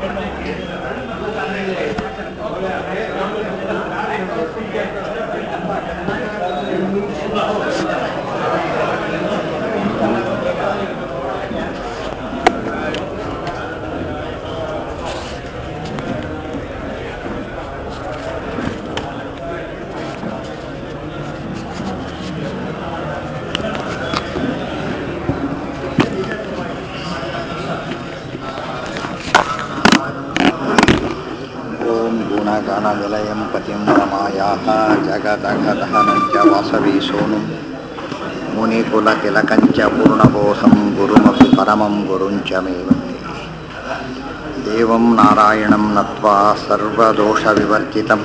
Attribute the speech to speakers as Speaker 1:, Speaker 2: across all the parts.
Speaker 1: ॐ गुणगणनिलयं पतिं रमायाः जगदघदहनं च वासवी सोनुं मुनिकुलतिलकं च पूर्णबोधं गुरुमपि परमं गुरुं च मे वन्दे देवं नारायणं नत्वा सर्वदोषविवर्जितं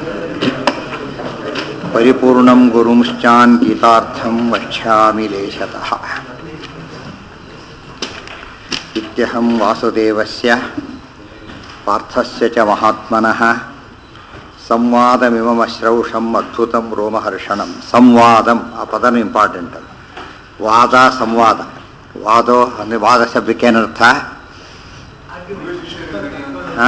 Speaker 1: परिपूर्णं गुरुंश्चान्वितार्थं वक्ष्यामि लेशतः इत्यहं वासुदेवस्य ಪಾರ್ಥಸ್ಯ ಚ ಮಹಾತ್ಮನಃ ಸಂವಾದಮಿಮಶ್ರೌಷಂ ಅದ್ಭುತಂ ರೋಮಹರ್ಷಣಂ ಸಂವಾದಂ ಆ ಪದನೂ ಇಂಪಾರ್ಟೆಂಟ್ ಅದು ವಾದ ಸಂವಾದ ವಾದೋ ಅಂದರೆ ವಾದ ಶಬ್ದಕ್ಕೆ ಏನರ್ಥ ಆ?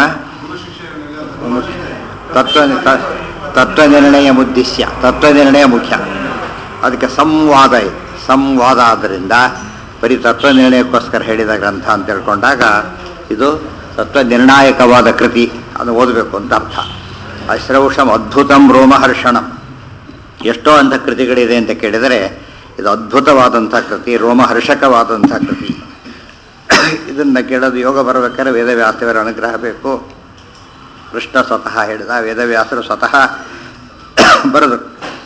Speaker 1: ತತ್ವ ತ- ತತ್ವನಿರ್ಣಯ ಉದ್ದೇಶ್ಯ ತತ್ವನಿರ್ಣಯ ಮುಖ್ಯ ಅದಕ್ಕೆ ಸಂವಾದ ಇದೆ ಸಂವಾದ ಆದ್ದರಿಂದ ಬರೀ ತತ್ವನಿರ್ಣಯಕ್ಕೋಸ್ಕರ ಹೇಳಿದ ಗ್ರಂಥ ಅಂತ ತಿಳ್ಕೊಂಡಾಗ ಇದು ತತ್ವ ನಿರ್ಣಾಯಕವಾದ ಕೃತಿ ಅದು ಓದಬೇಕು ಅಂತ ಅರ್ಥ ಅಶ್ರೌಷಂ ಅದ್ಭುತಂ ರೋಮಹರ್ಷಣಂ ಎಷ್ಟೋ ಅಂಥ ಕೃತಿಗಳಿದೆ ಅಂತ ಕೇಳಿದರೆ ಇದು ಅದ್ಭುತವಾದಂಥ ಕೃತಿ ರೋಮಹರ್ಷಕವಾದಂಥ ಕೃತಿ ಇದನ್ನು ಕೇಳೋದು ಯೋಗ ಬರಬೇಕಾದ್ರೆ ವೇದವ್ಯಾಸವರ ಅನುಗ್ರಹ ಬೇಕು ಕೃಷ್ಣ ಸ್ವತಃ ಹೇಳಿದ ವೇದವ್ಯಾಸರು ಸ್ವತಃ ಬರೆದರು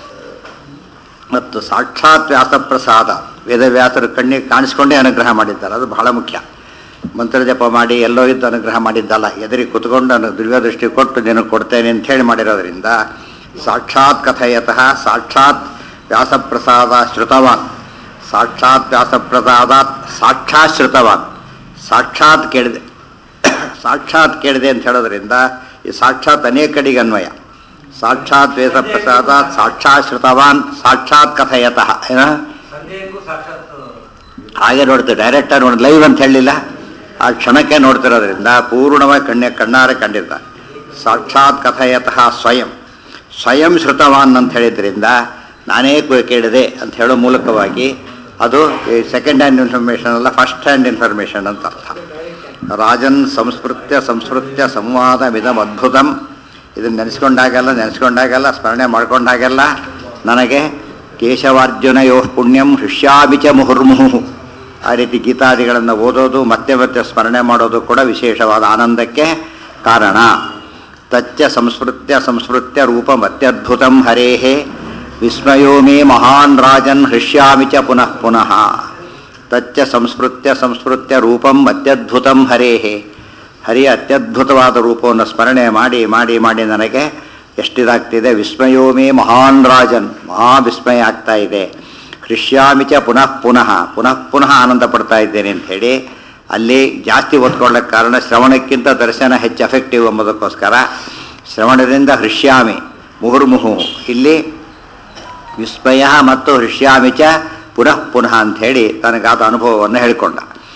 Speaker 1: ಮತ್ತು ಸಾಕ್ಷಾತ್ ವ್ಯಾಸಪ್ರಸಾದ ವೇದವ್ಯಾಸರು ಕಣ್ಣಿಗೆ ಕಾಣಿಸ್ಕೊಂಡೇ ಅನುಗ್ರಹ ಮಾಡಿದ್ದಾರೆ ಅದು ಬಹಳ ಮುಖ್ಯ ಮಂತ್ರ ಜಪ ಮಾಡಿ ಎಲ್ಲೋ ಇದ್ದು ಅನುಗ್ರಹ ಮಾಡಿದ್ದಲ್ಲ ಎದುರಿಗೆ ಕುತ್ಕೊಂಡು ಅನು ದಿವ್ಯದೃಷ್ಟಿ ಕೊಟ್ಟು ನಿನಗೆ ಕೊಡ್ತೇನೆ ಅಂತ ಹೇಳಿ ಮಾಡಿರೋದ್ರಿಂದ ಸಾಕ್ಷಾತ್ ಕಥಯತಃ ಸಾಕ್ಷಾತ್ ವ್ಯಾಸಪ್ರಸಾದ ಶ್ರುತವಾನ್ ಸಾಕ್ಷಾತ್ ವ್ಯಾಸಪ್ರಸಾದಾತ್ ಸಾಕ್ಷಾತ್ ಶ್ರುತವಾನ್ ಸಾಕ್ಷಾತ್ ಕೇಳಿದೆ ಸಾಕ್ಷಾತ್ ಕೇಳಿದೆ ಅಂತ ಹೇಳೋದ್ರಿಂದ ಈ ಸಾಕ್ಷಾತ್ ಅನೇಕ ಕಡೆಗೆ ಅನ್ವಯ ಸಾಕ್ಷಾತ್ ವೇದಪ್ರಸಾದ ಸಾಕ್ಷಾತ್ ಶ್ರುತವಾನ್ ಸಾಕ್ಷಾತ್ ಕಥಯತಃ ಏನ
Speaker 2: ಸಂದೇಹಕ್ಕೂ ಸಾಕ್ಷಾತ್
Speaker 1: ಹಾಗೆ ನೋಡ್ತೀವಿ ಡೈರೆಕ್ಟಾಗಿ ನೋಡಿ ಲೈವ್ ಅಂತ ಹೇಳಲಿಲ್ಲ ಆ ಕ್ಷಣಕ್ಕೆ ನೋಡ್ತಿರೋದ್ರಿಂದ ಪೂರ್ಣವಾಗಿ ಕಣ್ಣೆ ಕಣ್ಣಾರೆ ಕಂಡಿದ್ದ ಸಾಕ್ಷಾತ್ ಕಥಯತಃ ಸ್ವಯಂ ಸ್ವಯಂ ಶ್ರುತವಾನ್ ಅಂತ ಹೇಳಿದ್ರಿಂದ ನಾನೇ ಕು- ಕೇಳಿದೆ ಅಂತ ಹೇಳೋ ಮೂಲಕವಾಗಿ ಅದು ಸೆಕೆಂಡ್ ಹ್ಯಾಂಡ್ ಇನ್ಫಾರ್ಮೇಷನ್ ಅಲ್ಲ ಫಸ್ಟ್ ಹ್ಯಾಂಡ್ ಇನ್ಫಾರ್ಮೇಷನ್ ಅಂತ ಅರ್ಥ ರಾಜನ್ ಸಂಸ್ಮೃತ್ಯ ಸಂಸ್ಮೃತ್ಯ ಸಂವಾದಮಿದಂ ಅದ್ಭುತಂ ಇದನ್ನು ನೆನೆಸ್ಕೊಂಡಾಗೆಲ್ಲ ನೆನೆಸ್ಕೊಂಡಾಗೆಲ್ಲ ಸ್ಮರಣೆ ಮಾಡ್ಕೊಂಡಾಗೆಲ್ಲ ನನಗೆ ಕೇಶವಾರ್ಜುನಯೋ ಪುಣ್ಯಂ ಹೃಷ್ಯಾಮಿ ಚ ಮುಹುರ್ಮುಹು ಆ ರೀತಿ ಗೀತಾದಿಗಳನ್ನು ಓದೋದು ಮತ್ತೆ ಮತ್ತೆ ಸ್ಮರಣೆ ಮಾಡೋದು ಕೂಡ ವಿಶೇಷವಾದ ಆನಂದಕ್ಕೆ ಕಾರಣ ತಚ್ಚ ಸಂಸ್ಮೃತ್ಯ ಸಂಸ್ಮೃತ್ಯ ರೂಪಮತ್ಯದ್ಭುತಂ ಹರೇಹೇ ವಿಸ್ಮಯೋ ಮೇ ಮಹಾನ್ ರಾಜನ್ ಹೃಷ್ಯಾಮಿ ಚ ಪುನಃ ಪುನಃ ತಚ್ಚ ಸಂಸ್ಮೃತ್ಯ ಸಂಸ್ಮೃತ್ಯ ರೂಪಂ ಅತ್ಯದ್ಭುತಂ ಹರೇಹೇ ಹರಿಯ ಅತ್ಯದ್ಭುತವಾದ ರೂಪವನ್ನು ಸ್ಮರಣೆ ಮಾಡಿ ಮಾಡಿ ಮಾಡಿ ನನಗೆ ಎಷ್ಟಿದಾಗ್ತಿದೆ ವಿಸ್ಮಯೋ ಮೇ ಮಹಾನ್ ರಾಜನ್ ಮಹಾ ವಿಸ್ಮಯ ಆಗ್ತಾ ಇದೆ ಹೃಷ್ಯಾಮಿ ಚ ಪುನಃ ಪುನಃ ಪುನಃ ಪುನಃ ಆನಂದ ಪಡ್ತಾ ಇದ್ದೇನೆ ಅಂತ ಹೇಳಿ ಅಲ್ಲಿ ಜಾಸ್ತಿ ಓದ್ಕೊಳ್ಳೋಕ್ಕೆ ಕಾರಣ ಶ್ರವಣಕ್ಕಿಂತ ದರ್ಶನ ಹೆಚ್ಚು ಎಫೆಕ್ಟಿವ್ ಎಂಬುದಕ್ಕೋಸ್ಕರ ಶ್ರವಣದಿಂದ ಹೃಷ್ಯಾಮಿ ಮುಹುರ್ಮುಹು ಇಲ್ಲಿ ವಿಸ್ಮಯ ಮತ್ತು ಹೃಷ್ಯಾಮಿ ಚ ಪುನಃ ಪುನಃ ಅಂಥೇಳಿ ತನಗಾದ ಅನುಭವವನ್ನು ಹೇಳಿಕೊಂಡ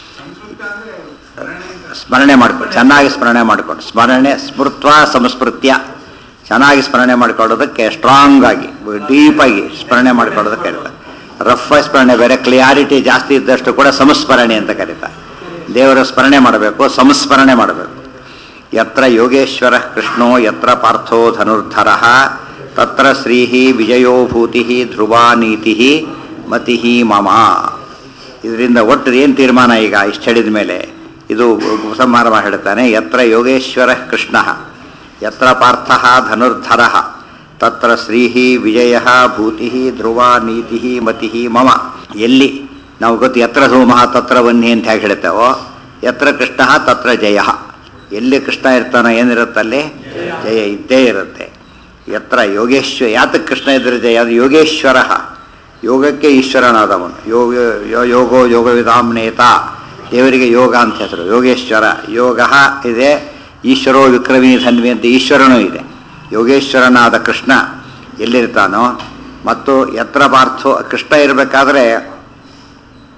Speaker 1: ಸ್ಮರಣೆ ಮಾಡ್ಕೊಂಡು ಚೆನ್ನಾಗಿ ಸ್ಮರಣೆ ಮಾಡ್ಕೊಂಡು ಸ್ಮರಣೆ ಸ್ಮೃತ್ವ ಸಂಸ್ಮೃತ್ಯ ಚೆನ್ನಾಗಿ ಸ್ಮರಣೆ ಮಾಡ್ಕೊಳ್ಳೋದಕ್ಕೆ ಸ್ಟ್ರಾಂಗ್ ಆಗಿ ಡೀಪಾಗಿ ಸ್ಮರಣೆ ಮಾಡ್ಕೊಳ್ಳೋದಕ್ಕೆ ಕರೀತಾರೆ ರಫ್ ಸ್ಮರಣೆ ಬೇರೆ ಕ್ಲಿಯಾರಿಟಿ ಜಾಸ್ತಿ ಇದ್ದಷ್ಟು ಕೂಡ ಸಂಸ್ಮರಣೆ ಅಂತ ಕರೀತಾರೆ ದೇವರ ಸ್ಮರಣೆ ಮಾಡಬೇಕು ಸಂಸ್ಮರಣೆ ಮಾಡಬೇಕು ಯತ್ರ ಯೋಗೇಶ್ವರ ಕೃಷ್ಣೋ ಯತ್ರ ಪಾರ್ಥೋ ಧನುರ್ಧರ ತತ್ರ ಶ್ರೀಹಿ ವಿಜಯೋ ಭೂತಿ ಧ್ರುವ ನೀತಿ ಮತಿ ಮಮ ಇದರಿಂದ ಒಟ್ಟು ಏನು ತೀರ್ಮಾನ ಈಗ ಇಷ್ಟು ಹೇಳಿದ ಮೇಲೆ ಇದು ಉಪಸಂಹಾರ ಮಾಡಿ ಹೇಳ್ತಾನೆ ಯತ್ರ ಯೋಗೇಶ್ವರ ಕೃಷ್ಣ ಯತ್ರ ಪಾರ್ಥ ಧನುರ್ಧರ ತತ್ರ ಶ್ರೀಹಿ ವಿಜಯ ಭೂತಿ ಧ್ರುವ ನೀತಿ ಮತಿ ಮಮ ಎಲ್ಲಿ ನಾವು ಗೊತ್ತು ಯತ್ರ ಧೂಮಃ ತತ್ರ ವನ್ನಿ ಅಂತ ಹೇಗೆ ಹೇಳ್ತೇವೋ ಯತ್ರ ಕೃಷ್ಣ ತತ್ರ ಜಯ ಎಲ್ಲಿ ಕೃಷ್ಣ ಇರ್ತಾನೋ ಏನಿರುತ್ತಲ್ಲಿ ಜಯ ಇದ್ದೇ ಇರುತ್ತೆ ಯತ್ರ ಯೋಗೇಶ್ವರ ಯಾತಕ್ಕೆ ಕೃಷ್ಣ ಇದ್ರೆ ಜಯ ಅದು ಯೋಗೇಶ್ವರ ಯೋಗಕ್ಕೆ ಈಶ್ವರನಾದವನು ಯೋಗ ಯೋ- ಯೋಗೋ ಯೋಗವಿಧಾಮ್ನೇತ ದೇವರಿಗೆ ಯೋಗ ಅಂತ ಹೆಸರು ಯೋಗೇಶ್ವರ ಯೋಗ ಇದೆ ಈಶ್ವರೋ ವಿಕ್ರಮಿ ಧನ್ವಿ ಅಂತ ಈಶ್ವರನೂ ಇದೆ ಯೋಗೇಶ್ವರನಾದ ಕೃಷ್ಣ ಎಲ್ಲಿರ್ತಾನೋ ಮತ್ತು ಯತ್ರ ಪಾರ್ಥೋ ಕೃಷ್ಣ ಇರಬೇಕಾದ್ರೆ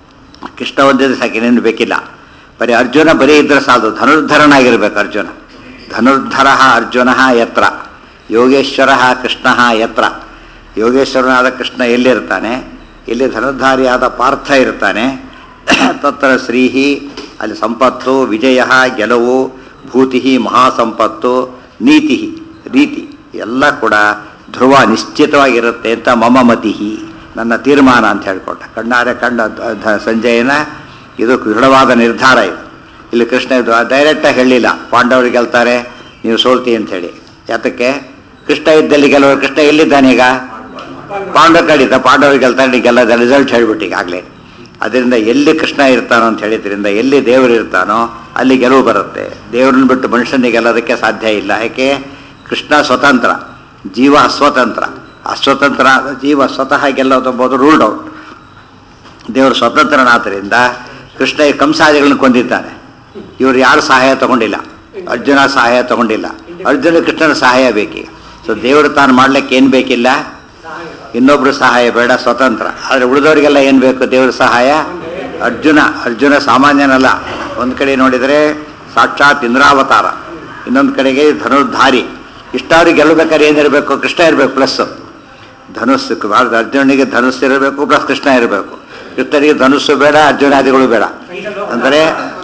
Speaker 1: ಕೃಷ್ಣ ಒಂದಿದ್ರೆ ಸಾಕಿನೇನು ಬೇಕಿಲ್ಲ ಬರೀ ಅರ್ಜುನ ಬರೀ ಇದ್ರೆ ಸಾಧು ಧನುರ್ಧರನಾಗಿರ್ಬೇಕು ಅರ್ಜುನ ಧನುರ್ಧರ ಅರ್ಜುನ ಯತ್ರ ಯೋಗೇಶ್ವರ ಕೃಷ್ಣ ಯತ್ರ ಯೋಗೇಶ್ವರನಾದ ಕೃಷ್ಣ ಎಲ್ಲಿರ್ತಾನೆ ಇಲ್ಲಿ ಧನುರ್ಧಾರಿಯಾದ ಪಾರ್ಥ ಇರ್ತಾನೆ ತತ್ರ ಶ್ರೀಹಿ ಅಲ್ಲಿ ಸಂಪತ್ತು ವಿಜಯ ಗೆಲುವು ಭೂತಿ ಮಹಾಸಂಪತ್ತು ನೀತಿ ರೀತಿ ಎಲ್ಲ ಕೂಡ ಧ್ರುವ ನಿಶ್ಚಿತವಾಗಿರುತ್ತೆ ಅಂತ ಮಮ ಮತಿ ನನ್ನ ತೀರ್ಮಾನ ಅಂತ ಹೇಳ್ಕೊಟ್ಟ ಕಣ್ಣಾರೆ ಕಂಡ ಧ- ಧ- ಸಂಜಯನ ಇದು ದೃಢವಾದ ನಿರ್ಧಾರ ಇದು ಇಲ್ಲಿ ಕೃಷ್ಣ ಇದು ಡೈರೆಕ್ಟಾಗಿ ಹೇಳಿಲ್ಲ ಪಾಂಡವರು ಗೆಲ್ತಾರೆ ನೀವು ಸೋಲ್ತಿ ಅಂತ ಹೇಳಿ ಯಾತಕ್ಕೆ ಕೃಷ್ಣ ಇದ್ದಲ್ಲಿ ಗೆಲುವರು ಕೃಷ್ಣ ಎಲ್ಲಿದ್ದಾನೆ ಈಗ ಪಾಂಡವ ಕಡಿತ ಪಾಂಡವರು ಗೆಲ್ತಾರೆ ನೀ ಗೆಲ್ಲದ ರಿಸಲ್ಟ್ ಹೇಳ್ಬಿಟ್ಟು ಈಗಾಗಲೇ ಅದರಿಂದ ಎಲ್ಲಿ ಕೃಷ್ಣ ಇರ್ತಾನೋ ಅಂತ ಹೇಳಿದ್ರಿಂದ ಎಲ್ಲಿ ದೇವರು ಇರ್ತಾನೋ ಅಲ್ಲಿ ಗೆಲುವು ಬರುತ್ತೆ ದೇವರನ್ನ ಬಿಟ್ಟು ಮನುಷ್ಯನಿಗೆ ಗೆಲ್ಲೋದಕ್ಕೆ ಸಾಧ್ಯ ಇಲ್ಲ ಯಾಕೆ ಕೃಷ್ಣ ಸ್ವತಂತ್ರ ಜೀವ ಅಸ್ವತಂತ್ರ ಅಸ್ವತಂತ್ರ ಆದ ಜೀವ ಸ್ವತಃ ಗೆಲ್ಲೋದು ರೂಲ್ಡ್ ಔಟ್ ದೇವರು ಸ್ವತಂತ್ರನಾದ್ದರಿಂದ ಕೃಷ್ಣ ಈ ಕಂಸಾದಿಗಳನ್ನ ಕೊಂದಿದ್ದಾನೆ ಇವರು ಯಾರು ಸಹಾಯ ತಗೊಂಡಿಲ್ಲ ಅರ್ಜುನ ಸಹಾಯ ತಗೊಂಡಿಲ್ಲ ಅರ್ಜುನ ಕೃಷ್ಣನ ಸಹಾಯ ಬೇಕೀಗ ಸೊ ದೇವರು ತಾನು ಮಾಡ್ಲಿಕ್ಕೆ ಏನು ಬೇಕಿಲ್ಲ ಇನ್ನೊಬ್ರು ಸಹಾಯ ಬೇಡ ಸ್ವತಂತ್ರ ಆದರೆ ಉಳಿದವರಿಗೆಲ್ಲ ಏನು ಬೇಕು ದೇವ್ರ ಸಹಾಯ ಅರ್ಜುನ ಅರ್ಜುನ ಸಾಮಾನ್ಯನಲ್ಲ ಒಂದು ಕಡೆ ನೋಡಿದರೆ ಸಾಕ್ಷಾತ್ ಇಂದ್ರಾವತಾರ ಇನ್ನೊಂದು ಕಡೆಗೆ ಧನುರ್ಧಾರಿ ಇಷ್ಟಾರು ಗೆಲ್ಲಬೇಕಾದ್ರೆ ಏನಿರಬೇಕು ಕೃಷ್ಣ ಇರಬೇಕು ಪ್ಲಸ್ಸು ಧನುಸ್ಸು ಭಾರತ ಅರ್ಜುನಿಗೆ ಧನುಸ್ಸು ಇರಬೇಕು ಪ್ಲಸ್ ಕೃಷ್ಣ ಇರಬೇಕು ಕೃಷ್ಣನಿಗೆ ಧನುಸ್ಸು ಬೇಡ ಅರ್ಜುನಾದಿಗಳು ಬೇಡ ಅಂದರೆ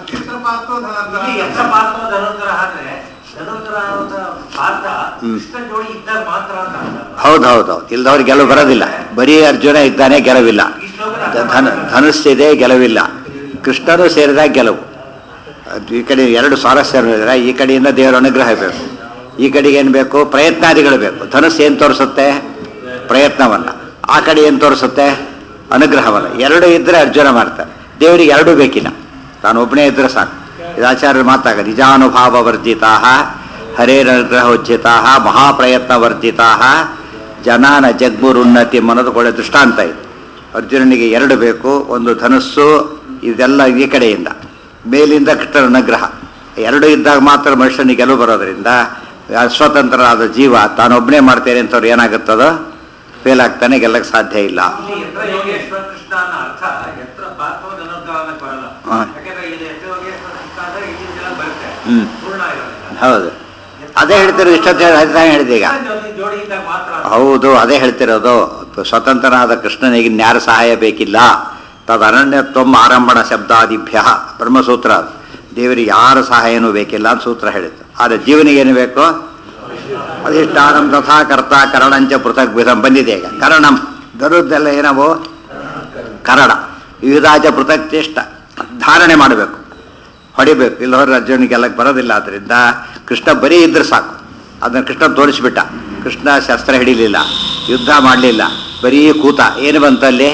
Speaker 2: ಇಲ್ಲಿ ಯಕ್ಷ ಪಾತ್ರ ಧನುಂತರ ಆದ್ರೆ ಧನುಂತರ ಅಂತ ಪಾತ್ರ ಕೃಷ್ಣ ಜೋಡಿ ಇದ್ದಾಗ ಮಾತ್ರ ಅಂತ ಅರ್ಥ.
Speaker 1: ಹೌದು ಹೌದು ಹೌದು ಇಲ್ದವ್ರಿಗೆ ಗೆಲುವು ಬರೋದಿಲ್ಲ ಬರೀ ಅರ್ಜುನ ಇದ್ದಾನೆ ಗೆಲುವಿಲ್ಲ
Speaker 2: ಈ ಶ್ಲೋಕದ
Speaker 1: ಧ- ಧನ ಧನುಸ್ಸಿದೆ ಗೆಲುವಿಲ್ಲ ಕೃಷ್ಣನು ಸೇರಿದಾಗ ಗೆಲುವು ಅದು ಈ ಕಡೆ ಎರಡು ಸ್ವಾರಸ್ಯ ನೋಡಿದ್ರೆ ಈ ಕಡೆಯಿಂದ ದೇವರ ಅನುಗ್ರಹ ಬೇಕು ಈ ಕಡೆಗೆ ಏನು ಬೇಕು ಪ್ರಯತ್ನಾದಿಗಳು ಬೇಕು ಧನುಸ್ಸು ಏನು ತೋರಿಸುತ್ತೆ ಪ್ರಯತ್ನವನ್ನ ಆ ಕಡೆ ಏನು ತೋರಿಸುತ್ತೆ ಅನುಗ್ರಹವನ್ನ ಎರಡು ಇದ್ದರೆ ಅರ್ಜುನ ಮಾಡ್ತಾರೆ ದೇವರಿಗೆ ಎರಡೂ ಬೇಕಿಲ್ಲ ತಾನು ಒಬ್ಬನೇ ಇದ್ರೆ ಸಾಕು ಇದು ಆಚಾರ್ಯರು ಮಾತಾಗ ನಿಜಾನುಭಾವ ವರ್ಜಿತಾ ಹರೇರನುಗ್ರಹೋಜ್ಜಿತಾ ಮಹಾಪ್ರಯತ್ನ ವರ್ಜಿತಾ ಜನಾನ ಜಗ್ಮುರುನ್ನತಿ ಅನ್ನೋದು ಒಳ್ಳೆ ದೃಷ್ಟಾಂತ ಇದು ಅರ್ಜುನನಿಗೆ ಎರಡು ಬೇಕು ಒಂದು ಧನುಸ್ಸು ಇದೆಲ್ಲ ಈ ಕಡೆಯಿಂದ ಮೇಲಿಂದ ಕೃಷ್ಣನ ಅನುಗ್ರಹ ಎರಡು ಇದ್ದಾಗ ಮಾತ್ರ ಮನುಷ್ಯನಿಗೆ ಗೆಲುವು ಬರೋದ್ರಿಂದ ಸ್ವತಂತ್ರನಾದ ಜೀವ ತಾನೊಬ್ಬನೇ ಮಾಡ್ತೇನೆ ಅಂತವ್ರು ಏನಾಗುತ್ತದೋ ಫೇಲ್ ಆಗ್ತಾನೆ ಗೆಲ್ಲಕ್ಕೆ ಸಾಧ್ಯ ಇಲ್ಲ
Speaker 2: ಇಲ್ಲಿ ಯತ್ರ ಯೋಗೇಶ್ವರ ಕೃಷ್ಣ ಅನ್ನೋ ಅರ್ಥ ಯತ್ರ ಪಾತ್ರ ಧನುಂತರ ಅನ್ನಕ್ ಬರಲ್ಲ
Speaker 1: ಹಾ.
Speaker 2: ಯಾಕಂದ್ರೆ ಇಲ್ಲಿ ಯತ್ರ ಯೋಗೇಶ್ವರ ಕೃಷ್ಣ ಅಂದ್ರೆ ಇಲ್ಲಿಂದೆಲ್ಲ ಬರುತ್ತೆ
Speaker 1: ಹ್ಮ್.
Speaker 2: ಪೂರ್ಣ ಇರೋದಿಲ್ಲ
Speaker 1: ಹೌದು ಅದೇ ಹೇಳ್ತಿರೋದು ಇಷ್ಟೊತ್ತು ಅದೇ ಹೇಳಿದೆ ಈಗ
Speaker 2: ಕೃಷ್ಣ ಜೊತೆ ಜೋಡಿ ಇದ್ದಾಗ ಮಾತ್ರ ಅಂತ.
Speaker 1: ಹೌದು ಅದೇ ಹೇಳ್ತಿರೋದು ಸ್ವತಂತ್ರನಾದ ಕೃಷ್ಣನಿಗೆ ಇನ್ಯಾರ ಸಹಾಯ ಬೇಕಿಲ್ಲ ತದನನ್ಯತ್ವಂ ಆರಂಭಣ ಶಬ್ದಾದಿಭ್ಯ ಬ್ರಹ್ಮಸೂತ್ರ ಅದು. ದೇವರಿಗೆ ಯಾರ ಸಹಾಯನೂ ಬೇಕಿಲ್ಲ ಅಂತ ಸೂತ್ರ ಹೇಳಿತ್ತು ಆದರೆ ಜೀವನಿಗೆ ಏನು ಬೇಕು ಅಧಿಷ್ಠಾನಂ ತಥಾ ಕರ್ತ ಕರಣಂಚ ಪೃಥಕ್ ವಿಧಂ ಬಂದಿದೆ ಈಗ ಕರಣಂ ದರುದ್ದೆಲ್ಲ ಏನವು ಕರಣ ವಿವಿಧಾಚ ಪೃಥಕ್ ಚೇಷ್ಟ ಧಾರಣೆ ಮಾಡಬೇಕು ಹೊಡಿಬೇಕು ಇಲ್ಲ ಹೊರ ಅರ್ಜುನಿಗೆ ಗೆಲ್ಲಕ್ಕೆ ಬರೋದಿಲ್ಲ ಆದ್ದರಿಂದ ಕೃಷ್ಣ ಬರೀ ಇದ್ರೆ ಸಾಕು ಅದನ್ನು ಕೃಷ್ಣ ತೋರಿಸ್ಬಿಟ್ಟ ಕೃಷ್ಣ ಶಸ್ತ್ರ ಹಿಡಿಲಿಲ್ಲ ಯುದ್ಧ ಮಾಡಲಿಲ್ಲ ಬರೀ ಕೂತ ಏನು ಬಂತು ಅಲ್ಲಿ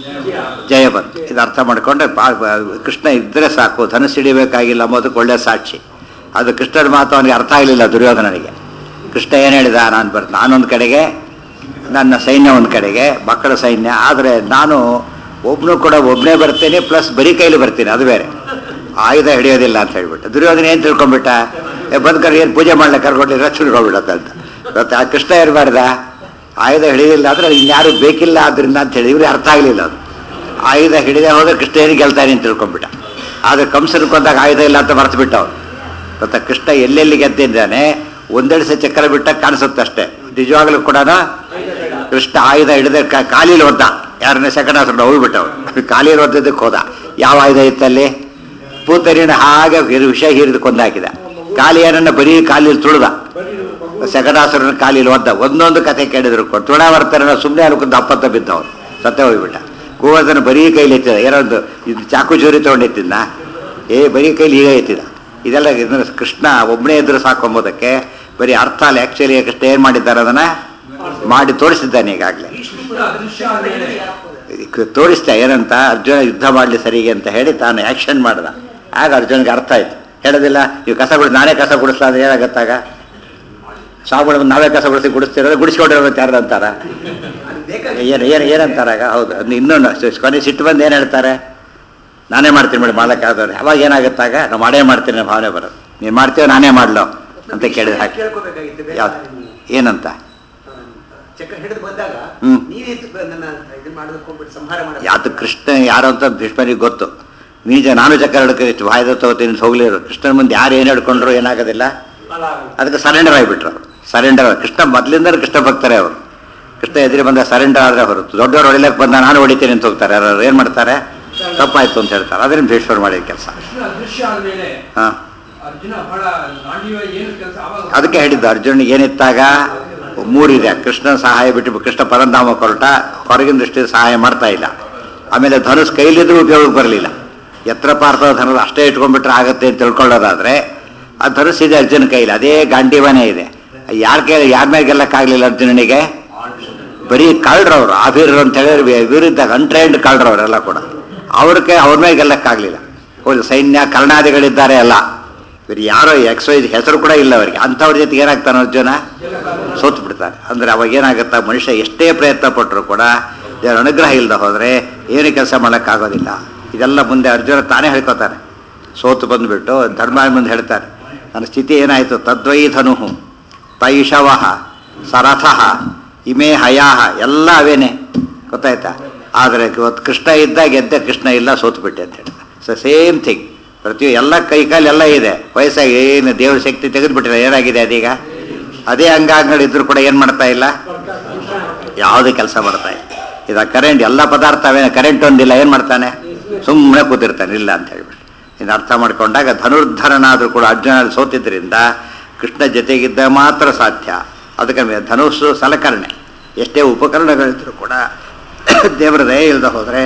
Speaker 1: ಜಯ ಬಂತು ಇದು ಅರ್ಥ ಮಾಡಿಕೊಂಡ್ರೆ ಬಾ- ಬಾ- ಕೃಷ್ಣ ಇದ್ದರೆ ಸಾಕು ಧನುಸ್ಸು ಹಿಡಿಬೇಕಾಗಿಲ್ಲ ಅನ್ನೋದಕ್ಕೆ ಒಳ್ಳೆ ಸಾಕ್ಷಿ ಅದು ಕೃಷ್ಣನ ಮಾತು ಅವನಿಗೆ ಅರ್ಥ ಆಗಲಿಲ್ಲ ದುರ್ಯೋಧನನಿಗೆ ಕೃಷ್ಣ ಏನು ಹೇಳಿದ ನಾನು ಬರ್ ನಾನೊಂದು ಕಡೆಗೆ ನನ್ನ ಸೈನ್ಯ ಒಂದು ಕಡೆಗೆ ಮಕ್ಕಳ ಸೈನ್ಯ ಆದರೆ ನಾನು ಒಬ್ಬನು ಕೂಡ ಒಬ್ಬನೇ ಬರ್ತೇನೆ ಪ್ಲಸ್ ಬರೀ ಕೈಲಿ ಬರ್ತೀನಿ ಅದು ಬೇರೆ ಆಯುಧ ಹಿಡಿಯೋದಿಲ್ಲ ಅಂತ ಹೇಳ್ಬಿಟ್ಟು ದುರ್ಯೋಧನ ಏನು ತಿಳ್ಕೊಂಬಿಟ್ಟ ಏ ಬಂದ್ಕರ್ ಏನು ಪೂಜೆ ಮಾಡ್ಲಿಕ್ಕೆ ಕರ್ಕೊಂಡಿದ್ರೆ ಚುಡ್ಕೊಂಡ್ಬಿಡತ್ತೆ ಅಂತ ಮತ್ತೆ ಆ ಕೃಷ್ಣ ಇರಬಾರ್ದ ಆಯುಧ ಹಿಡಿಯೋದಿಲ್ಲ ಅಂದರೆ ಇನ್ಯಾರು ಬೇಕಿಲ್ಲ ಆದ್ರಿಂದ ಅಂತ ಹೇಳಿ ಇವ್ರಿಗೆ ಅರ್ಥ ಆಗಲಿಲ್ಲ ಅದು ಆಯುಧ ಹಿಡಿದೇ ಹೋದ್ರೆ ಕೃಷ್ಣ ಏನು ಗೆಲ್ತಾನೆ ಅಂತ ತಿಳ್ಕೊಂಬಿಟ್ಟ ಆದರೆ ಕಂಸನ ಕೊಂದಾಗ ಆಯುಧ ಇಲ್ಲ ಅಂತ ಮರ್ತು ಬಿಟ್ಟ ಅವ್ನು ಮತ್ತೆ ಕೃಷ್ಣ ಎಲ್ಲೆಲ್ಲಿ ಗೆದ್ದಿದ್ದಾನೆ ಒಂದೆರಡು ಸಲ ಚಕ್ರ ಬಿಟ್ಟ ಕಾಣಿಸುತ್ತೆ ಅಷ್ಟೇ ನಿಜವಾಗ್ಲೂ ಕೂಡ ಕೃಷ್ಣ ಆಯುಧ ಹಿಡಿದ ಕಾಲಿಲಿ ಒದ್ದ ಯಾರನ್ನ ಸೆಕಂಡ್ ಹೋಗ್ಬಿಟ್ಟವ್ ಕಾಲಿಲಿ ಒದ್ದದಕ್ಕೆ ಹೋದ ಯಾವ ಆಯುಧ ಇತ್ತಲ್ಲಿ ಪೂತರಿನ ಹಾಗೆ ಹಿರಿ- ವಿಷ ಹಿರಿದು ಕೊಂದಾಕಿದ ಕಾಲಿಯನನ್ನ ಬರೀ ಕಾಲಿಲಿ ತುಳಿದ ಸೆಕಟಾಸುರನ ಕಾಲಿಲಿ ಒದ್ದ ಒಂದೊಂದು ಕಥೆ ಕೇಳಿದ್ರು ತುಳಾವರ್ತನ ಸುಮ್ಮನೆ ಅನ್ಕೊಂಡು ಅಪ್ಪತ್ತ ಬಿದ್ದವನು ಸತ್ತ ಹೋಗ್ಬಿಟ್ಟ ಗೋವರ್ಧನ ಬರೀ ಕೈಲಿ ಎತ್ತಿದ ಏನೊಂದು ಇದು ಚಾಕು ಚೂರಿ ತೊಗೊಂಡು ಎತ್ತಿದ್ನ ಏ ಬರೀ ಕೈಲಿ ಈಗ ಎತ್ತಿದ ಇದೆಲ್ಲ ಇದನ್ನ ಕೃಷ್ಣ ಒಬ್ಬನೇ ಇದ್ರೆ ಸಾಕು ಎಂಬುದಕ್ಕೆ ಬರೀ ಅರ್ಥ ಅಲ್ಲ ಆ್ಯಕ್ಚುಲಿ ಕೃಷ್ಣ ಏನು ಮಾಡಿದ್ದಾರೆ ಅದನ್ನ ಮಾಡಿ ತೋರಿಸಿದ್ದಾನೆ ಈಗಾಗಲೇ
Speaker 2: ವಿಷ್ಣು ಅದೃಶ್ಯ ಅಂತ ಹೇಳಿ
Speaker 1: ತೋರಿಸ್ತಾ ಏನಂತ ಅರ್ಜುನ ಯುದ್ಧ ಮಾಡಲಿ ಸರಿಗೆ ಅಂತ ಹೇಳಿ ತಾನು ಆ್ಯಕ್ಷನ್ ಮಾಡ್ದ ಆಗ ಅರ್ಜುನ್ಗೆ ಅರ್ಥ ಆಯ್ತು ಹೇಳೋದಿಲ್ಲ ನೀವು ಕಸ ಗುಡಿ ನಾನೇ ಕಸ ಗುಡಿಸ್ಲಾ ಅಂದ್ರೆ ಏನಾಗತ್ತಾಗ ಸಾವುಗಳು ನಾವೇ ಕಸ ಗುಡಿಸಿ ಗುಡಿಸ್ತಿರೋದು ಗುಡಿಸ್ಕೊಂಡಿರೋದು ಯಾರು ಅಂತಾರ ಏನು ಏನು ಏನಂತಾರಾಗ ಹೌದು ಅದು ಇನ್ನೊಂದು ಸ- ಕೊನೆ ಸಿಟ್ಟು ಬಂದು ಏನು ಹೇಳ್ತಾರೆ ನಾನೇ ಮಾಡ್ತೀನಿ ಮೇಡಮ್ ಮಾಡೋಕ್ಕಾದ್ರೆ ಅವಾಗ ಏನಾಗುತ್ತಾಗ ನಾವು ಮಾಡೇ ಮಾಡ್ತೀನಿ ಅನ್ನೋ ಭಾವನೆ ಬರೋದು ನೀನು ಮಾಡ್ತೀವೋ ನಾನೇ ಮಾಡ್ಲೋ ಅಂತ ಕೇಳಿದ ಹಾಗೆ
Speaker 3: ಕೇಳ್ಕೋಬೇಕಾಗಿತ್ತು ಬೇಡ
Speaker 1: ಯಾವ್ದು ಏನಂತ
Speaker 3: ಚಕ್ರ ಹಿಡಿದು ಬಂದಾಗ
Speaker 1: ಹ್ಮ್.
Speaker 3: ನೀವೇ ನನ್ನ ಇದನ್ನ ಮಾಡೋದಕ್ಕೆ ಹೋಗ್ಬಿಟ್ಟು ಸಂಹಾರ ಮಾಡಿ
Speaker 1: ಯಾತು ಕೃಷ್ಣ ಯಾರು ಅಂತ ಭೀಷ್ಮನಿಗೆ ಗೊತ್ತು ನೀಜ ನಾನು ಚಕ್ರ ಹಿಡ್ಕೊಂಡು ಇಷ್ಟು ಬಾಯ್ದ ತಗೋತೀನಿ ಅಂತ ಹೋಗ್ಲಿರು ಕೃಷ್ಣನ ಮುಂದೆ ಯಾರು ಏನು ಹಿಡ್ಕೊಂಡ್ರು ಏನಾಗೋದಿಲ್ಲ ಅದಕ್ಕೆ ಸರೆಂಡರ್ ಆಗಿಬಿಟ್ರು ಅವರು ಸರೆಂಡರ್ ಕೃಷ್ಣ ಮೊದಲಿಂದ ಕೃಷ್ಣ ಭಕ್ತರೇ ಅವರು ಕೃಷ್ಣ ಎದುರು ಬಂದ ಸರೆಂಡರ್ ಆದರೆ ಹೊರತು ದೊಡ್ಡವರು ಹೊಡಿಲಕ್ಕೆ ಬಂದ ನಾನು ಹೊಡಿತೀನಿ ಅಂತ ಹೋಗ್ತಾರೆ ಯಾರು ಏನು ಮಾಡ್ತಾರೆ ತಪ್ಪಾಯ್ತು ಅಂತ ಹೇಳ್ತಾರೆ ಅದರಿಂದ ಭೀಷ್ಮರು ಮಾಡಿದ ಕೆಲಸ
Speaker 4: ಕೃಷ್ಣ ಅದೃಶ್ಯ ಆದ್ಮೇಲೆ
Speaker 1: ಹಾಂ
Speaker 4: ಅರ್ಜುನ ಬಹಳ ಗಾಂಧೀವ ಏನು ಕೆಲಸ ಅವಾಗ
Speaker 1: ಅದಕ್ಕೆ ಹೇಳಿದ್ದು ಅರ್ಜುನಿಗೆ ಏನಿತ್ತಾಗ ಮೂರಿದೆ ಕೃಷ್ಣ ಸಹಾಯ ಬಿಟ್ಟು ಕೃಷ್ಣ ಪರಂಧಾಮ ಹೊರಟ ಹೊರಗಿನ ದೃಷ್ಟಿ ಸಹಾಯ ಮಾಡ್ತಾ ಇಲ್ಲ ಆಮೇಲೆ ಧನುಷ್ ಕೈಲಿದ್ರೂ ಉಪಯೋಗಕ್ಕೆ ಬರಲಿಲ್ಲ ಎತ್ತರ ಪಾರ್ಥದ ಧನುಸ್ ಅಷ್ಟೇ ಇಟ್ಕೊಂಡ್ಬಿಟ್ರೆ ಆಗತ್ತೆ ಅಂತ ತಿಳ್ಕೊಳ್ಳೋದಾದ್ರೆ ಆ ಧನುಸ್ ಇದೆ ಅರ್ಜುನ ಕೈಲಿ ಅದೇ ಗಾಂಡೀವನೇ ಇದೆ ಯಾರ ಕೈ ಯಾರ ಮೇಲೆ ಗೆಲ್ಲಕ್ಕಾಗಲಿಲ್ಲ ಅರ್ಜುನನಿಗೆ ಬರೀ ಕಳ್ರವ್ರು ಆಫೀರ್ ಅಂತ ಹೇಳಿದ್ರೆ ವಿರುದ್ಧ ಅನ್ಟ್ರೈನ್ಡ್ ಕಳ್ರವ್ರೆಲ್ಲ ಕೂಡ ಅವ್ರ ಕೈ ಅವ್ರ ಮೇಲೆ ಗೆಲ್ಲಕ್ಕಾಗಲಿಲ್ಲ ಹೌದು ಸೈನ್ಯ ಕರ್ಣಾದಿಗಳಿದ್ದಾರೆ ಅಲ್ಲ ಇವ್ರು ಯಾರೋ ಎಕ್ಸ್ ವೈಸ್ ಹೆಸರು ಕೂಡ ಇಲ್ಲ ಅವರಿಗೆ ಅಂಥವ್ರ ಜೊತೆಗೆ ಏನಾಗ್ತಾನೆ ಅರ್ಜುನ ಸೋತು ಬಿಡ್ತಾರೆ ಅಂದರೆ ಅವಾಗ ಏನಾಗುತ್ತಾ ಮನುಷ್ಯ ಎಷ್ಟೇ ಪ್ರಯತ್ನ ಪಟ್ಟರು ಕೂಡ ದೇವರ ಅನುಗ್ರಹ ಇಲ್ಲದೆ ಹೋದರೆ ಏನು ಕೆಲಸ ಮಾಡೋಕ್ಕಾಗೋದಿಲ್ಲ ಇದೆಲ್ಲ ಮುಂದೆ ಅರ್ಜುನ ತಾನೇ ಹೇಳ್ಕೊತಾನೆ ಸೋತು ಬಂದುಬಿಟ್ಟು ಧರ್ಮ ಮುಂದೆ ಹೇಳ್ತಾನೆ ನನ್ನ ಸ್ಥಿತಿ ಏನಾಯಿತು ತದ್ವೈ ಧನು ತೈಷವಃ ಸರಥಃ ಇಮೇ ಹಯಾಹ ಎಲ್ಲ ಅವೇನೆ ಗೊತ್ತಾಯ್ತಾ ಆದರೆ ಇವತ್ತು ಕೃಷ್ಣ ಇದ್ದಾಗ ಗೆದ್ದ ಕೃಷ್ಣ ಇಲ್ಲ ಸೋತು ಬಿಟ್ಟೆ ಅಂತ ಹೇಳ್ತಾರೆ ಸೊ ಸೇಮ್ ಥಿಂಗ್ ಪ್ರತಿ ಎಲ್ಲ ಕೈ ಕಾಲು ಎಲ್ಲ ಇದೆ ವಯಸ್ಸಾಗಿ ಏನು ದೇವ್ರ ಶಕ್ತಿ ತೆಗೆದುಬಿಟ್ಟಿಲ್ಲ ಏನಾಗಿದೆ ಅದೀಗ ಅದೇ ಅಂಗಾಂಗಗಳಿದ್ರು ಕೂಡ ಏನು ಮಾಡ್ತಾ ಇಲ್ಲ ಯಾವುದೇ ಕೆಲಸ ಮಾಡ್ತಾ ಇಲ್ಲ ಇದು ಕರೆಂಟ್ ಎಲ್ಲ ಪದಾರ್ಥ ಅವೇನು ಕರೆಂಟ್ ಒಂದಿಲ್ಲ ಏನು ಮಾಡ್ತಾನೆ ಸುಮ್ಮನೆ ಕೂತಿರ್ತಾನೆ ಇಲ್ಲ ಅಂತ ಹೇಳ್ಬಿಟ್ಟು ಇದು ಅರ್ಥ ಮಾಡ್ಕೊಂಡಾಗ ಧನುರ್ಧರನಾದರೂ ಕೂಡ ಅರ್ಜುನ ಸೋತಿದ್ದರಿಂದ ಕೃಷ್ಣ ಜೊತೆಗಿದ್ದ ಮಾತ್ರ ಸಾಧ್ಯ ಅದಕ್ಕೆ ಮೇ- ಧನುಸ್ಸು ಸಲಕರಣೆ ಎಷ್ಟೇ ಉಪಕರಣಗಳಿದ್ರೂ ಕೂಡ ದೇವರ ದಯ ಇಲ್ಲದೆ ಹೋದರೆ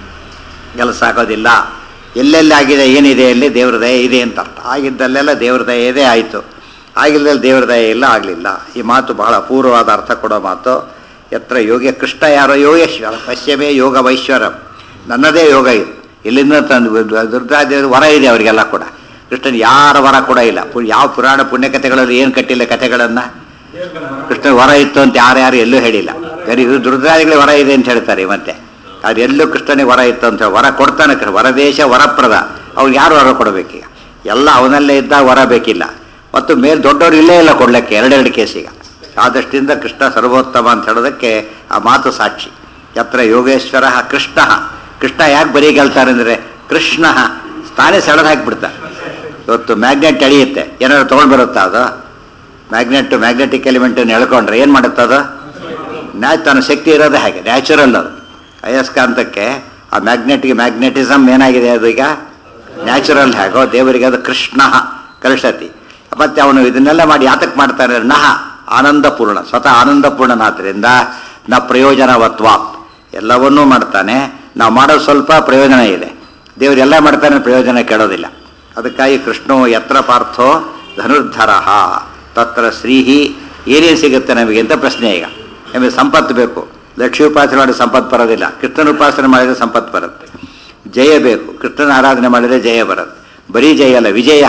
Speaker 1: ಕೆಲಸ ಆಗೋದಿಲ್ಲ ಎಲ್ಲೆಲ್ಲಿ ಆಗಿದೆ ಏನಿದೆ ಅಲ್ಲಿ ದೇವ್ರ ದಯೆ ಇದೆ ಅಂತ ಅರ್ಥ ಆಗಿದ್ದಲ್ಲೆಲ್ಲ ದೇವ್ರ ದಯೆ ಇದೆ ಆಯಿತು ಆಗಿಲ್ಲದಲ್ಲಿ ದೇವ್ರ ದಯೆ ಇಲ್ಲ ಆಗಲಿಲ್ಲ ಈ ಮಾತು ಬಹಳ ಅಪೂರ್ವವಾದ ಅರ್ಥ ಕೊಡೋ ಮಾತು ಎತ್ರ ಯೋಗ್ಯ ಕೃಷ್ಣ ಯಾರೋ ಯೋಗೇಶ್ವರ ಪಶ್ಚಿಮೇ ಯೋಗ ವೈಶ್ವರ ನನ್ನದೇ ಯೋಗ ಇದು ಇಲ್ಲಿಂದ ತಂದು ದುರ್ಗಾದೇವಿ ವರ ಇದೆ ಅವರಿಗೆಲ್ಲ ಕೂಡ ಕೃಷ್ಣನ್ ಯಾರ ವರ ಕೂಡ ಇಲ್ಲ ಪು- ಯಾವ ಪುರಾಣ ಪುಣ್ಯಕಥೆಗಳಲ್ಲಿ ಏನು ಕಟ್ಟಿಲ್ಲ ಕಥೆಗಳನ್ನು ಕೃಷ್ಣ ವರ ಇತ್ತು ಅಂತ ಯಾರ್ಯಾರು ಎಲ್ಲೂ ಹೇಳಿಲ್ಲ ಬರೀ ಇದು ದುರ್ಗಾದಿಗಳಿಗೆ ವರ ಇದೆ ಅಂತ ಹೇಳ್ತಾರೆ ಮತ್ತೆ ಅದು ಎಲ್ಲೂ ಕೃಷ್ಣನಿಗೆ ವರ ಇತ್ತು ಅಂತ ಹೇಳಿ ವರ ಕೊಡ್ತಾನೆ ಕೃಷ್ಣ ವರದೇಶ ವರಪ್ರದ ಅವ್ರಿಗೆ ಯಾರು ವರ ಕೊಡಬೇಕೀಗ ಎಲ್ಲ ಅವನಲ್ಲೇ ಇದ್ದಾಗ ವರ ಬೇಕಿಲ್ಲ ಮತ್ತು ಮೇಲೆ ದೊಡ್ಡವ್ರು ಇಲ್ಲೇ ಇಲ್ಲ ಕೊಡ್ಲಿಕ್ಕೆ ಎರಡೆರಡು ಕೇಸಿಗ ಆ ದೃಷ್ಟಿಯಿಂದ ಕೃಷ್ಣ ಸರ್ವೋತ್ತಮ ಅಂತ ಹೇಳೋದಕ್ಕೆ ಆ ಮಾತು ಸಾಕ್ಷಿ ಯತ್ರ ಯೋಗೇಶ್ವರ ಕೃಷ್ಣ ಕೃಷ್ಣ ಯಾಕೆ ಬರೀ ಗೆಲ್ತಾರೆ ಅಂದರೆ ಕೃಷ್ಣ ತಾನೇ ಸೆಳೆದು ಹಾಕಿಬಿಡ್ತಾರೆ ಇವತ್ತು ಮ್ಯಾಗ್ನೆಟ್ ಎಳೆಯುತ್ತೆ ಏನಾದ್ರು ತೊಗೊಂಡು ಬರುತ್ತಾ ಅದು ಮ್ಯಾಗ್ನೆಟ್ ಮ್ಯಾಗ್ನೆಟಿಕ್ ಎಲಿಮೆಂಟನ್ನು ಎಳ್ಕೊಂಡ್ರೆ ಏನು ಮಾಡುತ್ತೆ ಅದು ನ್ಯಾ ತನ್ನ ಶಕ್ತಿ ಇರೋದೇ ಹಾಗೆ ನ್ಯಾಚುರಲ್ ಅದು ಅಯಸ್ಕಾಂತಕ್ಕೆ ಆ ಮ್ಯಾಗ್ನೆಟ್ಗೆ ಮ್ಯಾಗ್ನೆಟಿಸಮ್ ಏನಾಗಿದೆ ಅದು ಈಗ ನ್ಯಾಚುರಲ್ ಹೇಗೋ ದೇವರಿಗೆ ಅದು ಕೃಷ್ಣ ಕಲಿಸತಿ ಮತ್ತೆ ಅವನು ಇದನ್ನೆಲ್ಲ ಮಾಡಿ ಯಾತಕ್ಕೆ ಮಾಡ್ತಾನೆ ಅಂದ್ರೆ ನಹ ಆನಂದಪೂರ್ಣ ಸ್ವತಃ ಆನಂದಪೂರ್ಣನಾದ್ದರಿಂದ ನ ಪ್ರಯೋಜನವತ್ವಾತ್ ಎಲ್ಲವನ್ನೂ ಮಾಡ್ತಾನೆ ನಾವು ಮಾಡೋದು ಸ್ವಲ್ಪ ಪ್ರಯೋಜನ ಇದೆ ದೇವರು ಎಲ್ಲ ಮಾಡ್ತಾನೆ ಪ್ರಯೋಜನ ಕೇಳೋದಿಲ್ಲ ಅದಕ್ಕಾಗಿ ಕೃಷ್ಣೋ ಯತ್ರ ಪಾರ್ಥೋ ಧನುರ್ಧರ ತತ್ರ ಶ್ರೀಹಿ ಏನೇನು ಸಿಗುತ್ತೆ ನಮಗೆ ಅಂತ ಪ್ರಶ್ನೆ ಈಗ ನಮಗೆ ಸಂಪತ್ತು ಬೇಕು ಲಕ್ಷ್ಮೀ ಉಪಾಸನೆ ಮಾಡಿದ್ರೆ ಸಂಪತ್ತು ಬರೋದಿಲ್ಲ ಕೃಷ್ಣನ ಉಪಾಸನೆ ಮಾಡಿದರೆ ಸಂಪತ್ತು ಬರುತ್ತೆ ಜಯ ಬೇಕು ಕೃಷ್ಣನ ಆರಾಧನೆ ಮಾಡಿದರೆ ಜಯ ಬರುತ್ತೆ ಬರೀ ಜಯ ಅಲ್ಲ ವಿಜಯ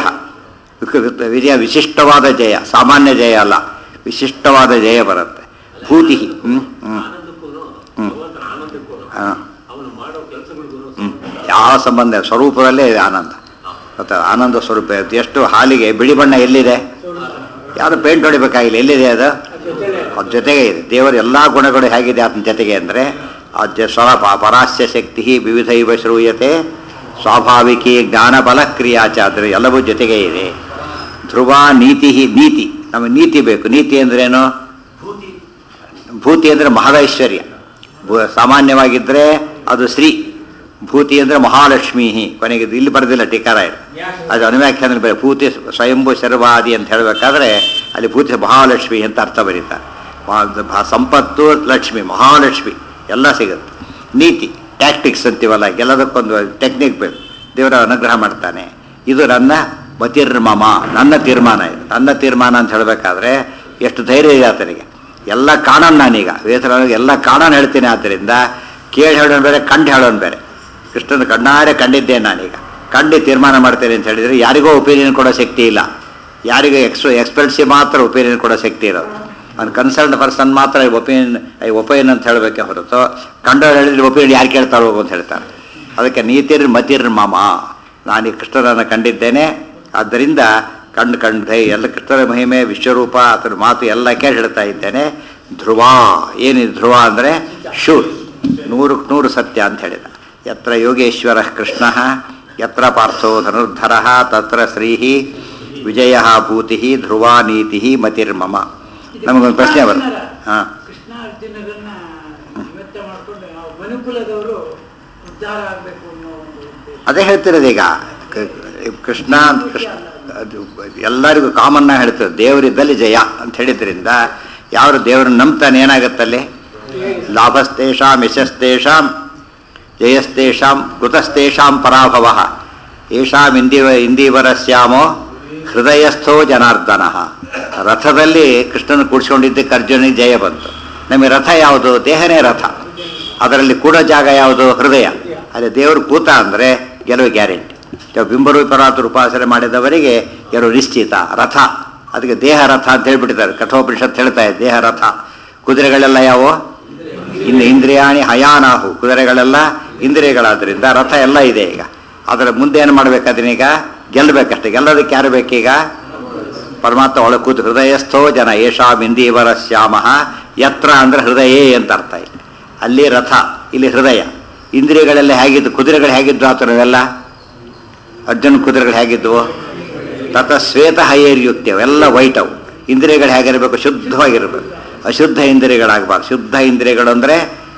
Speaker 1: ವಿಜಯ ವಿಶಿಷ್ಟವಾದ ಜಯ ಸಾಮಾನ್ಯ ಜಯ ಅಲ್ಲ ವಿಶಿಷ್ಟವಾದ ಜಯ ಬರುತ್ತೆ ಭೂತಿ ಹ್ಞೂ ಹ್ಞೂ ಹ್ಞೂ ಹಾಂ ಹ್ಞೂ ಯಾವ ಸಂಬಂಧ ಸ್ವರೂಪದಲ್ಲೇ ಇದೆ ಆನಂದ ಗೊತ್ತಾ ಆನಂದ ಸ್ವರೂಪ ಇರುತ್ತೆ. ಎಷ್ಟು ಹಾಲಿಗೆ ಬಿಳಿ ಬಣ್ಣ ಎಲ್ಲಿದೆ ಯಾವುದು ಪೇಂಟ್ ಹೊಡಿಬೇಕಾಗಿಲ್ಲ ಎಲ್ಲಿದೆ ಅದು ಅದ್ರ ಜೊತೆಗೆ ಇದೆ ದೇವರ ಎಲ್ಲ ಗುಣಗಳು ಹೇಗಿದೆ ಆತನ ಜೊತೆಗೆ ಅಂದರೆ ಅದ್ಯ ಸ್ವರ ಪ- ಪರಾಸ್ಯ ಶಕ್ತಿ ವಿವಿಧ ಇವ ಶ್ರೂಯತೆ ಸ್ವಾಭಾವಿಕಿ ಜ್ಞಾನಬಲ ಕ್ರಿಯಾಚ ಅಂದರೆ ಎಲ್ಲವೂ ಜೊತೆಗೆ ಇದೆ ಧ್ರುವ ನೀತಿ ನೀತಿ ನಮಗೆ ನೀತಿ ಬೇಕು ನೀತಿ ಅಂದ್ರೇನು
Speaker 2: ಭೂತಿ
Speaker 1: ಭೂತಿ ಅಂದರೆ ಮಹದೈಶ್ವರ್ಯ ಭೂ- ಸಾಮಾನ್ಯವಾಗಿದ್ದರೆ ಅದು ಶ್ರೀ ಭೂತಿ ಅಂದರೆ ಮಹಾಲಕ್ಷ್ಮೀ ಕೊನೆಗೆ ಇದು ಇಲ್ಲಿ ಬರೆದಿಲ್ಲ ಟೀಕಾರಾಯರು ಅದು ಅನುವ್ಯಾಖ್ಯಾನ ಬೇರೆ ಭೂತಿ ಸ್ವಯಂಭೂ ಶರ್ವಾದಿ ಅಂತ ಹೇಳಬೇಕಾದ್ರೆ ಅಲ್ಲಿ ಭೂತಿ ಮಹಾಲಕ್ಷ್ಮಿ ಅಂತ ಅರ್ಥ ಬರೀತಾರೆ ಮಹಾ- ಭಾ- ಸಂಪತ್ತು ಲಕ್ಷ್ಮಿ ಮಹಾಲಕ್ಷ್ಮಿ ಎಲ್ಲ ಸಿಗುತ್ತೆ ನೀತಿ ಟ್ಯಾಕ್ಟಿಕ್ಸ್ ಅಂತೀವಲ್ಲ ಎಲ್ಲದಕ್ಕೊಂದು ಟೆಕ್ನಿಕ್ ಬೇಕು ದೇವರ ಅನುಗ್ರಹ ಮಾಡ್ತಾನೆ ಇದು ನನ್ನ ಮತಿರ್ಮಮ ನನ್ನ ತೀರ್ಮಾನ ಇದು ನನ್ನ ತೀರ್ಮಾನ ಅಂತ ಹೇಳಬೇಕಾದ್ರೆ ಎಷ್ಟು ಧೈರ್ಯ ಇದೆ ಆತನಿಗೆ ಎಲ್ಲ ಕಾಣೋಣ ನಾನೀಗ ವೇತರ ಎಲ್ಲ ಕಾಣೋಣ ಹೇಳ್ತೀನಿ ಆದ್ದರಿಂದ ಕೇಳಿ ಹೇಳೋಣ ಬೇರೆ ಕಂಡು ಹೇಳೋಣ ಬೇರೆ ಕೃಷ್ಣನ ಕಣ್ಣಾರೆ ಕಂಡಿದ್ದೇನೆ ನಾನೀಗ ಕಂಡು ತೀರ್ಮಾನ ಮಾಡ್ತೇನೆ ಅಂತ ಹೇಳಿದರೆ ಯಾರಿಗೋ ಒಪಿನಿಯನ್ ಕೊಡೋ ಶಕ್ತಿ ಇಲ್ಲ ಯಾರಿಗೂ ಎಕ್ಸ್ ಎಕ್ಸ್ಪರ್ಟ್ಸಿ ಮಾತ್ರ ಒಪಿನಿಯನ್ ಕೊಡೋ ಶಕ್ತಿ ಇರೋದು ಅವ್ನು ಕನ್ಸರ್ನ್ ಪರ್ಸನ್ ಮಾತ್ರ ಒಪಿನಿಯನ್ ಒಪಿನಿಯನ್ ಅಂತ ಹೇಳಬೇಕೆ ಹೊರತು ಕಂಡವ್ರು ಹೇಳಿದ್ರೆ ಒಪಿನಿಯನ್ ಯಾರು ಕೇಳ್ತಾರೋ ಅಂತ ಹೇಳ್ತಾರೆ ಅದಕ್ಕೆ ನೀತಿರ್ ಮತಿರ್ ಮಮ ನಾನು ಈ ಕೃಷ್ಣನನ್ನು ಕಂಡಿದ್ದೇನೆ ಆದ್ದರಿಂದ ಕಂಡು ಕಂಡು ಎಲ್ಲ ಕೃಷ್ಣನ ಮಹಿಮೆ ವಿಶ್ವರೂಪ ಅದರ ಮಾತು ಎಲ್ಲ ಕೇಳಿ ಹೇಳ್ತಾ ಇದ್ದೇನೆ ಧ್ರುವ ಏನಿದೆ ಧ್ರುವ ಅಂದರೆ ಶೂರ್ ನೂರಕ್ಕೆ ನೂರು ಸತ್ಯ ಅಂತ ಹೇಳಿದ ಯತ್ರ ಯೋಗೇಶ್ವರ ಕೃಷ್ಣ ಯತ್ರ ಪಾರ್ಥೋ ಧನುರ್ಧರ ತತ್ರ ಶ್ರೀ ವಿಜಯ ಭೂತಿ ಧ್ರುವ ನೀತಿ ಮತಿರ್ಮಮ ನಮಗೊಂದು ಪ್ರಶ್ನೆ ಬರುತ್ತೆ ಹಾಂ
Speaker 5: ಕೃಷ್ಣ ಅರ್ಜುನರನ್ನ ನಿಮಿತ್ತ ಮಾಡ್ಕೊಂಡು ನಾವು ಮನುಕುಲದವರು ಉದ್ಧಾರ ಆಗಬೇಕು ಅನ್ನೋ ಒಂದು ಉದ್ದೇಶ.
Speaker 1: ಅದೇ ಹೇಳ್ತಿರೋದು ಈಗ ಕ- ಕೃಷ್ಣ ಅಂತ ಕೃಷ್ಣ ಅದು ಎಲ್ಲರಿಗೂ ಕಾಮನ್ನ ಹೇಳ್ತದೆ ದೇವರಿದ್ದಲ್ಲಿ ಜಯ ಅಂತ ಹೇಳಿದ್ರಿಂದ ಯಾರು ದೇವರನ್ನ ನಂಬ್ತಾನೆ ಏನಾಗುತ್ತಲ್ಲಿ ಲಾಭಸ್ತೇಷಾಂ ಯಶಸ್ತೇಷಾಂ ಜಯಸ್ತೇಷಾಂ ಕೃತಸ್ತೇಷಾಂ ಪರಾಭವ ಯೇಷಾಂ ಇಂದಿವ ಇಂದೀವರಸ್ಯಾಮೋ ಹೃದಯಸ್ಥೋ ಜನಾರ್ದನ ರಥದಲ್ಲಿ ಕೃಷ್ಣನ ಕೂಡಿಸ್ಕೊಂಡಿದ್ದಕ್ಕೆ ಅರ್ಜುನಿಗೆ ಜಯ ಬಂತು ನಮಗೆ ರಥ ಯಾವುದು ದೇಹನೇ ರಥ ಅದರಲ್ಲಿ ಕೂಡೋ ಜಾಗ ಯಾವುದು ಹೃದಯ ಅಲ್ಲಿ ದೇವರು ಕೂತ ಅಂದರೆ ಗೆಲುವು ಗ್ಯಾರಂಟಿ ಬಿಂಬರೂಪರಾತ್ರ ಉಪಾಸನೆ ಮಾಡಿದವರಿಗೆ ಗೆಲುವು ನಿಶ್ಚಿತ ರಥ ಅದಕ್ಕೆ ದೇಹ ರಥ ಅಂತ ಹೇಳ್ಬಿಟ್ಟಿದ್ದಾರೆ ಕಠೋಪನಿಷತ್ ಹೇಳ್ತಾ ಇದೆ ದೇಹ ರಥ ಕುದುರೆಗಳೆಲ್ಲ ಯಾವುವು ಇನ್ನು ಇಂದ್ರಿಯಾಣಿ ಹಯಾನಾಹು ಕುದುರೆಗಳೆಲ್ಲ ಇಂದ್ರಿಯಗಳಾದ್ರಿಂದ ರಥ ಎಲ್ಲ ಇದೆ ಈಗ ಅದರ ಮುಂದೆ ಏನು ಮಾಡ್ಬೇಕಾದ್ರೀಗ ಗೆಲ್ಲಬೇಕಷ್ಟೆ ಗೆಲ್ಲೋದಕ್ಕೆ ಯಾರು ಬೇಕೀಗ ಪರಮಾತ್ಮ ಒಳ ಕೂತು ಹೃದಯಸ್ಥೋ ಜನ ಯೇಷಾಂ ಇಂದೀವರ ಶ್ಯಾಮ ಯತ್ರ ಅಂದ್ರೆ ಹೃದಯೇ ಅಂತ ಅರ್ಥ ಇಲ್ಲಿ ಅಲ್ಲಿ ರಥ ಇಲ್ಲಿ ಹೃದಯ ಇಂದ್ರಿಯಗಳೆಲ್ಲ ಹೇಗಿದ್ದು ಕುದುರೆಗಳು ಹೇಗಿದ್ದು ಆತನವೆಲ್ಲ ಅರ್ಜುನ ಕುದುರೆಗಳು ಹೇಗಿದ್ವು ತತ ಶ್ವೇತ ಹೈರ್ಯುಕ್ತಿ ಅವೆಲ್ಲ ವೈಟ್ ಅವು ಇಂದ್ರಿಯಗಳು ಹೇಗಿರಬೇಕು ಶುದ್ಧವಾಗಿರಬೇಕು ಅಶುದ್ಧ ಇಂದ್ರಿಯಗಳಾಗಬಾರ್ದು ಶುದ್ಧ ಇಂದ್ರಿಯಗಳು ಅಂದರೆ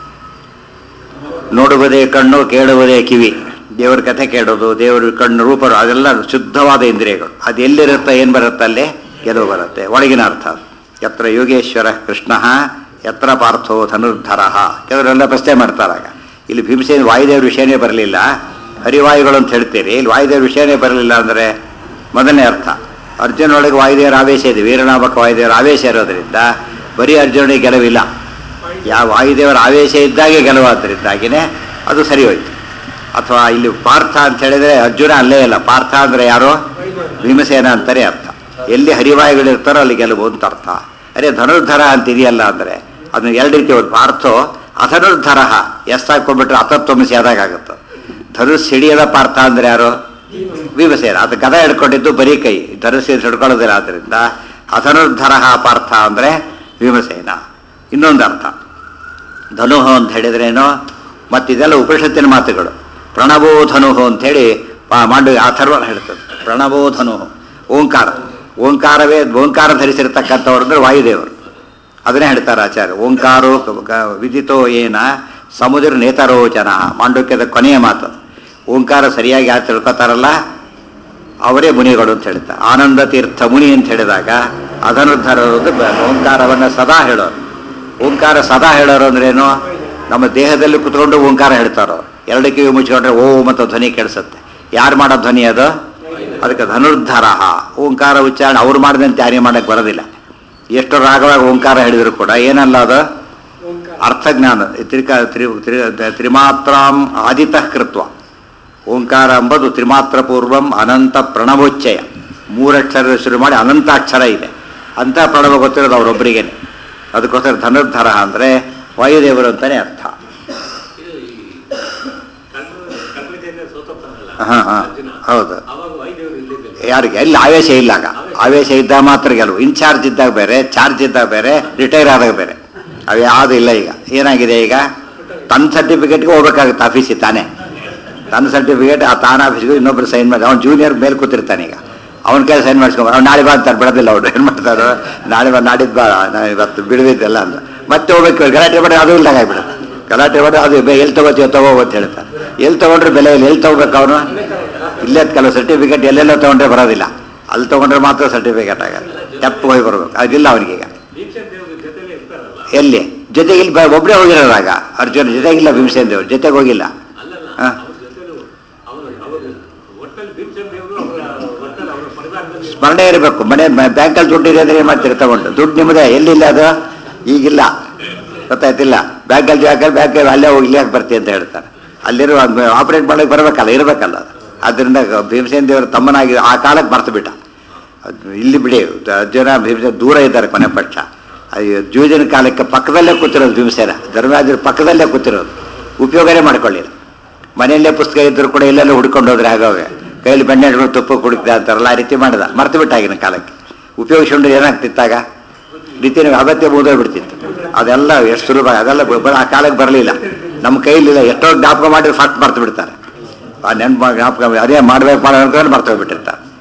Speaker 1: ನೋಡುವುದೇ ಕಣ್ಣು ಕೇಳುವುದೇ ಕಿವಿ ದೇವರ ಕಥೆ ಕೇಳೋದು ದೇವರ ಕಣ್ಣು ರೂಪರು ಅದೆಲ್ಲ ಶುದ್ಧವಾದ ಇಂದ್ರಿಯಗಳು ಅದು ಎಲ್ಲಿರುತ್ತೆ ಏನು ಬರುತ್ತೆ ಅಲ್ಲಿ ಗೆಲುವು ಬರುತ್ತೆ ಒಳಗಿನ ಅರ್ಥ ಅದು. ಯತ್ರ ಯೋಗೇಶ್ವರ ಕೃಷ್ಣ ಯತ್ರ ಪಾರ್ಥೋ ಧನುರ್ಧರ ಕೆಲವರೆಲ್ಲ ಪ್ರಶ್ನೆ ಮಾಡ್ತಾರಾಗ ಇಲ್ಲಿ ಭೀಮಸೇನ ವಾಯುದೇವ್ರ ವಿಷಯನೇ ಬರಲಿಲ್ಲ ಹರಿವಾಯುಗಳು ಅಂತ ಹೇಳ್ತೀರಿ ಇಲ್ಲಿ ವಾಯುದೇವ್ರ ವಿಷಯನೇ ಬರಲಿಲ್ಲ ಅಂದರೆ ಮೊದಲನೇ ಅರ್ಥ ಅರ್ಜುನೊಳಗೆ ವಾಯುದೇವರ ಆವೇಶ ಇದೆ ವೀರನಾಮಕ ವಾಯುದೇವರ ಆವೇಶ ಇರೋದ್ರಿಂದ ಬರೀ ಅರ್ಜುನಿಗೆ ಗೆಲುವಿಲ್ಲ ಯಾವ ವಾಯುದೇವರ ಆವೇಶ ಇದ್ದಾಗೆ ಗೆಲುವಾದ್ದರಿಂದಾಗಿನೇ ಅದು ಸರಿ ಹೋಯ್ತು ಅಥವಾ ಇಲ್ಲಿ ಪಾರ್ಥ ಅಂತ ಹೇಳಿದ್ರೆ ಅರ್ಜುನ ಅಲ್ಲೇ ಇಲ್ಲ ಪಾರ್ಥ ಅಂದರೆ ಯಾರು ಭೀಮಸೇನ ಅಂತಾರೆ ಅರ್ಥ ಎಲ್ಲಿ ಹರಿವಾಯುಗಳಿರ್ತಾರೋ ಅಲ್ಲಿ ಗೆಲುವು ಅಂತ ಅರ್ಥ ಅರೆ ಧನುರ್ಧರ ಅಂತ ಇದೆಯಲ್ಲ ಅಂದರೆ ಅದನ್ನ ಎರಡು ರೀತಿ ಒಂದು ಪಾರ್ಥೋ ಅಧನುರ್ಧರ ಎಸ್ ಹಾಕೊಂಡ್ಬಿಟ್ರೆ ಅತತ್ವಮಸಿ ಆದಾಗ ಆಗುತ್ತೆ ಧನುಸ್ ಹಿಡಿಯದ ಪಾರ್ಥ ಅಂದ್ರೆ ಯಾರು ಭೀಮಸೇನ ಅದು ಗದ ಹಿಡ್ಕೊಂಡಿದ್ದು ಬರೀ ಕೈ ಧನುಸ್ ಹಿಡ್ಕೊಳ್ಳೋದಿಲ್ಲ ಆದ್ದರಿಂದ ಅಧನುರ್ಧರ ಪಾರ್ಥ ಅಂದರೆ ಭೀಮಸೇನ ಇನ್ನೊಂದು ಅರ್ಥ ಧನುಹು ಅಂತ ಹೇಳಿದ್ರೇನು ಮತ್ತಿದೆಲ್ಲ ಉಪನಿಷತ್ತಿನ ಮಾತುಗಳು ಪ್ರಣವೋ ಧನುಹು ಅಂಥೇಳಿ ಮಾಂಡು ಅಥರ್ವ ಹೇಳ್ತದೆ ಪ್ರಣವೋ ಧನುಹು ಓಂಕಾರ ಓಂಕಾರವೇ ಓಂಕಾರ ಧರಿಸಿರ್ತಕ್ಕಂಥವ್ರು ಅಂದ್ರೆ ವಾಯುದೇವರು ಅದನ್ನೇ ಹೇಳ್ತಾರೆ ಆಚಾರ್ಯ ಓಂಕಾರೋ ಕ- ಕ- ವಿದಿತೋ ಏನ ಸಮುದ್ರ ನೇತರೋಚನ ಮಾಂಡುಕ್ಯದ ಕೊನೆಯ ಮಾತು ಓಂಕಾರ ಸರಿಯಾಗಿ ಯಾರು ತಿಳ್ಕೊತಾರಲ್ಲ ಅವರೇ ಮುನಿಗಳು ಅಂತ ಹೇಳ್ತಾರೆ ಆನಂದ ತೀರ್ಥ ಮುನಿ ಅಂತ ಹೇಳಿದಾಗ ಅಧನುದ್ಧರರು ಓಂಕಾರವನ್ನು ಸದಾ ಹೇಳೋರು ಓಂಕಾರ ಸದಾ ಹೇಳೋರು ಅಂದ್ರೇನು ನಮ್ಮ ದೇಹದಲ್ಲಿ ಕುತ್ಕೊಂಡು ಓಂಕಾರ ಹೇಳ್ತಾರೋ ಎರಡು ಕಿವಿ ಮುಚ್ಕೊಂಡ್ರೆ ಓಂ ಅಂತ ಧ್ವನಿ ಕೇಳಿಸುತ್ತೆ ಯಾರು ಮಾಡೋ ಧ್ವನಿ ಅದು ಅದಕ್ಕೆ ಧನುರ್ಧರ ಓಂಕಾರ ಉಚ್ಚಾರಣೆ ಅವ್ರು ಮಾಡಿದಂತೆ ಯಾರಿಗೆ ಮಾಡಕ್ಕೆ ಬರೋದಿಲ್ಲ ಎಷ್ಟು ರಾಗವಾಗಿ ಓಂಕಾರ ಹೇಳಿದ್ರು ಕೂಡ ಏನಲ್ಲ ಅದು ಅರ್ಥಜ್ಞಾನ ತ್ರಿಕ ತ್ರಿ ತ್ರಿ ತ್ರಿಮಾತ್ರಾಂ ಆದಿತಃ ಕೃತ್ವ ಓಂಕಾರ ಎಂಬುದು ತ್ರಿಮಾತ್ರ ಪೂರ್ವಂ ಅನಂತ ಪ್ರಣವೋಚ್ಚಯ ಮೂರಕ್ಷರ ಶುರು ಮಾಡಿ ಅನಂತಾಕ್ಷರ ಇದೆ ಅಂತ ಪ್ರಣವ ಗೊತ್ತಿರೋದು ಅವರೊಬ್ಬರಿಗೇನೆ ಅದಕ್ಕೋಸ್ಕರ ಧನುರ್ಧರ ಅಂದರೆ ವಾಯುದೇವರು ಅಂತಲೇ ಅರ್ಥ
Speaker 2: ಇದು ಈ ಕಣ್ಣು ಕಣ್ಣಿಂದ ಸೋತಪ್ಪನಲ್ಲ
Speaker 1: ಹಾಂ ಹಾಂ
Speaker 2: ಅರ್ಜುನ
Speaker 1: ಹೌದು
Speaker 2: ಅವಾಗ ವೈದ್ಯರು ಇಲ್ಲಿದ್ದರು
Speaker 1: ಯಾರಿಗೆ ಎಲ್ಲಿ ಆವೇಶ ಇಲ್ಲ ಆಗ ಆವೇಶ ಇದ್ದಾಗ ಮಾತ್ರ ಗೆಲುವು ಇನ್ಚಾರ್ಜ್ ಇದ್ದಾಗ ಬೇರೆ ಚಾರ್ಜ್ ಇದ್ದಾಗ ಬೇರೆ ರಿಟೈರ್ ಆದಾಗ ಬೇರೆ ಅವು ಯಾವುದು ಇಲ್ಲ ಈಗ ಏನಾಗಿದೆ ಈಗ ತನ್ನ ಸರ್ಟಿಫಿಕೇಟ್ಗೆ ಹೋಗ್ಬೇಕಾಗುತ್ತೆ ಆಫೀಸಿಗೆ ತಾನೇ ತನ್ನ ಸರ್ಟಿಫಿಕೇಟ್ ಆ ತಾನ ಆಫೀಸ್ಗೆ ಇನ್ನೊಬ್ರು ಸೈನ್ ಮಾಡಿ ಅವ್ನು ಜೂನಿಯರ್ ಮೇಲೆ ಕೂತಿರ್ತಾನೆ ಈಗ ಅವನ ಕೈ ಸೈನ್ ಮಾಡಿಸ್ಕೊಂಡು ಅವ್ನು ನಾಳೆ ಬಾ ಅಂತಾರೆ ಬಿಡೋದಿಲ್ಲ ಅವ್ರು ಏನು ಮಾಡ್ತಾರೆ ನಾಳೆ ಬಾ ನಾಡಿದ್ದು ಬಾ ನಾನು ಇವತ್ತು ಬಿಡುವಿದ್ದೆಲ್ಲ ಅಂತ ಮತ್ತೆ ಹೋಗ್ಬೇಕು ಗಲಾಟೆ ಮಾಡಿ ಅದು ಇಲ್ದಾಗ ಆಗ್ಬಿಡುತ್ತೆ ಗಲಾಟೆ ಮಾಡಿ ಅದು ಬೆ- ಎಲ್ಲಿ ತಗೋತೀವಿ ತಗೋ ಅಂತ ಹೇಳ್ತಾರೆ ಎಲ್ಲಿ ತಗೊಂಡ್ರೆ ಬೆಲೆ ಇಲ್ಲ ಎಲ್ಲಿ ತಗೋಬೇಕು ಅವನು ಇಲ್ಲೇ ಕೆಲವು ಸರ್ಟಿಫಿಕೇಟ್ ಎಲ್ಲೆಲ್ಲ ತಗೊಂಡ್ರೆ ಬರೋದಿಲ್ಲ ಅಲ್ಲಿ ತಗೊಂಡ್ರೆ ಮಾತ್ರ ಸರ್ಟಿಫಿಕೇಟ್ ಆಗತ್ತೆ ತೆಪ್ಪ ಹೋಗಿ ಬರ್ಬೇಕು ಅದಿಲ್ಲ ಅವನಿಗೀಗ
Speaker 2: ದೀಕ್ಷಾ ದೇವ್ರ ಜೊತೆಲೇ ಇರ್ತಾರಲ್ಲ
Speaker 1: ಎಲ್ಲಿ ಜೊತೆಗೆ ಇಲ್ಲಿ ಬ- ಒಬ್ಬರೇ ಹೋಗಿರೋದಾಗ ಅರ್ಜುನ ಜೊತೆಗಿಲ್ಲ ಭೀಮಸೇನ್ ದೇವ್ರು ಜೊತೆಗೆ ಹೋಗಿಲ್ಲ
Speaker 2: ಅಲ್ಲಲ್ಲ
Speaker 1: ಹಾ.
Speaker 2: ಅವ್ರ ಜೊತೆಲೂ ಅವರು ಅವರು ಒಟ್ಟಲ್ಲಿ ಭೀಮಸೇನ್ ದೇವರು ಅವರ ಒಟ್ಟಲ್ಲಿ ಅವರ ಪರಿವಾರದಲ್ಲಿ
Speaker 1: ಸ್ಮರಣೆ ಇರಬೇಕು ಮನೆ ಬ್ಯಾಂಕಲ್ಲಿ ದುಡ್ಡು ಇದೆ ಅಂದ್ರೆ ಏನು ಮಾಡ್ತೀರಿ ತಗೊಂಡು ದುಡ್ಡು ನಿಮ್ಮದೇ ಎಲ್ಲಿಲ್ಲ ಅದು ಈಗಿಲ್ಲ ಗೊತ್ತಾಯ್ತಿಲ್ಲ ಬ್ಯಾಂಕಲ್ಲಿ ಬ್ಯಾಂಕಲ್ಲಿ ಬ್ಯಾಂಕಲ್ಲಿ ಅಲ್ಲೇ ಹೋಗಿ ಇಲ್ಲೇ ಬರ್ತೀವಿ ಅಂತ ಹೇಳ್ತಾರೆ ಅಲ್ಲಿರುವ ಆಪರೇಟ್ ಮಾಡಕ್ಕೆ ಬರಬೇಕಲ್ಲ ಇರಬೇಕಲ್ಲ ಅದು ಆದ್ದರಿಂದ ಭೀಮಸೇನ್ ದೇವರು ತಮ್ಮನಾಗಿ ಆ ಕಾಲಕ್ಕೆ ಮರ್ತು ಬಿಟ್ಟ ಅದು ಇಲ್ಲಿ ಬಿಡಿ ಅರ್ಜುನ ಭೀಮಸೇನ ದೂರ ಇದ್ದಾರೆ ಕೊನೆ ಪಕ್ಷ ಅಯ್ಯೋ ಜೂಜಿನ ಕಾಲಕ್ಕೆ ಪಕ್ಕದಲ್ಲೇ ಕೂತಿರೋದು ಭೀಮಸೇನ ಧರ್ಮರಾಜರ ಪಕ್ಕದಲ್ಲೇ ಕೂತಿರೋದು ಉಪಯೋಗನೇ ಮಾಡ್ಕೊಳ್ಳಿಲ್ಲ ಮನೆಯಲ್ಲೇ ಪುಸ್ತಕ ಇದ್ದರೂ ಕೂಡ ಇಲ್ಲೆಲ್ಲ ಹುಡ್ಕೊಂಡು ಹೋದ್ರೆ ಆಗೋವೆ ಕೈಯಲ್ಲಿ ಬೆಣ್ಣೆ ಹಿಡ್ಕೊಂಡು ತುಪ್ಪ ಕುಡಿಕ್ದೆ ಅಂತಾರಲ್ಲ ಆ ರೀತಿ ಮಾಡ್ದ ಮರ್ತು ಬಿಟ್ಟ ಆಗಿನ ಕಾಲಕ್ಕೆ ಉಪಯೋಗಿಸ್ಕೊಂಡು ಏನಾಗ್ತಿತ್ತಾಗ ರೀತಿಯ ಅಗತ್ಯ ಬಿಡ್ತಿತ್ತು ಅದೆಲ್ಲ ಎಷ್ಟು ಸುಲಭ ಅದೆಲ್ಲ ಬ- ಬ- ಆ ಕಾಲಕ್ಕೆ ಬರಲಿಲ್ಲ ನಮ್ಮ ಕೈಲಿಲ್ಲ ಎಷ್ಟೋ ಜ್ಞಾಪಕ ಮಾಡಿದ್ರೆ ಫಸ್ಟ್ ಮರ್ತು ಬಿಡ್ತಾರೆ ಆ ನೆನ್ಪು ಜ್ಞಾಪಕ ಅದೇ ಮಾಡ್ಬೇಕು ಮಾಡೋ ಅನ್ಕೊಂಡು ಮರ್ತು ಹೋಗ್ಬಿಟ್ಟಿರ್ತಾರೆ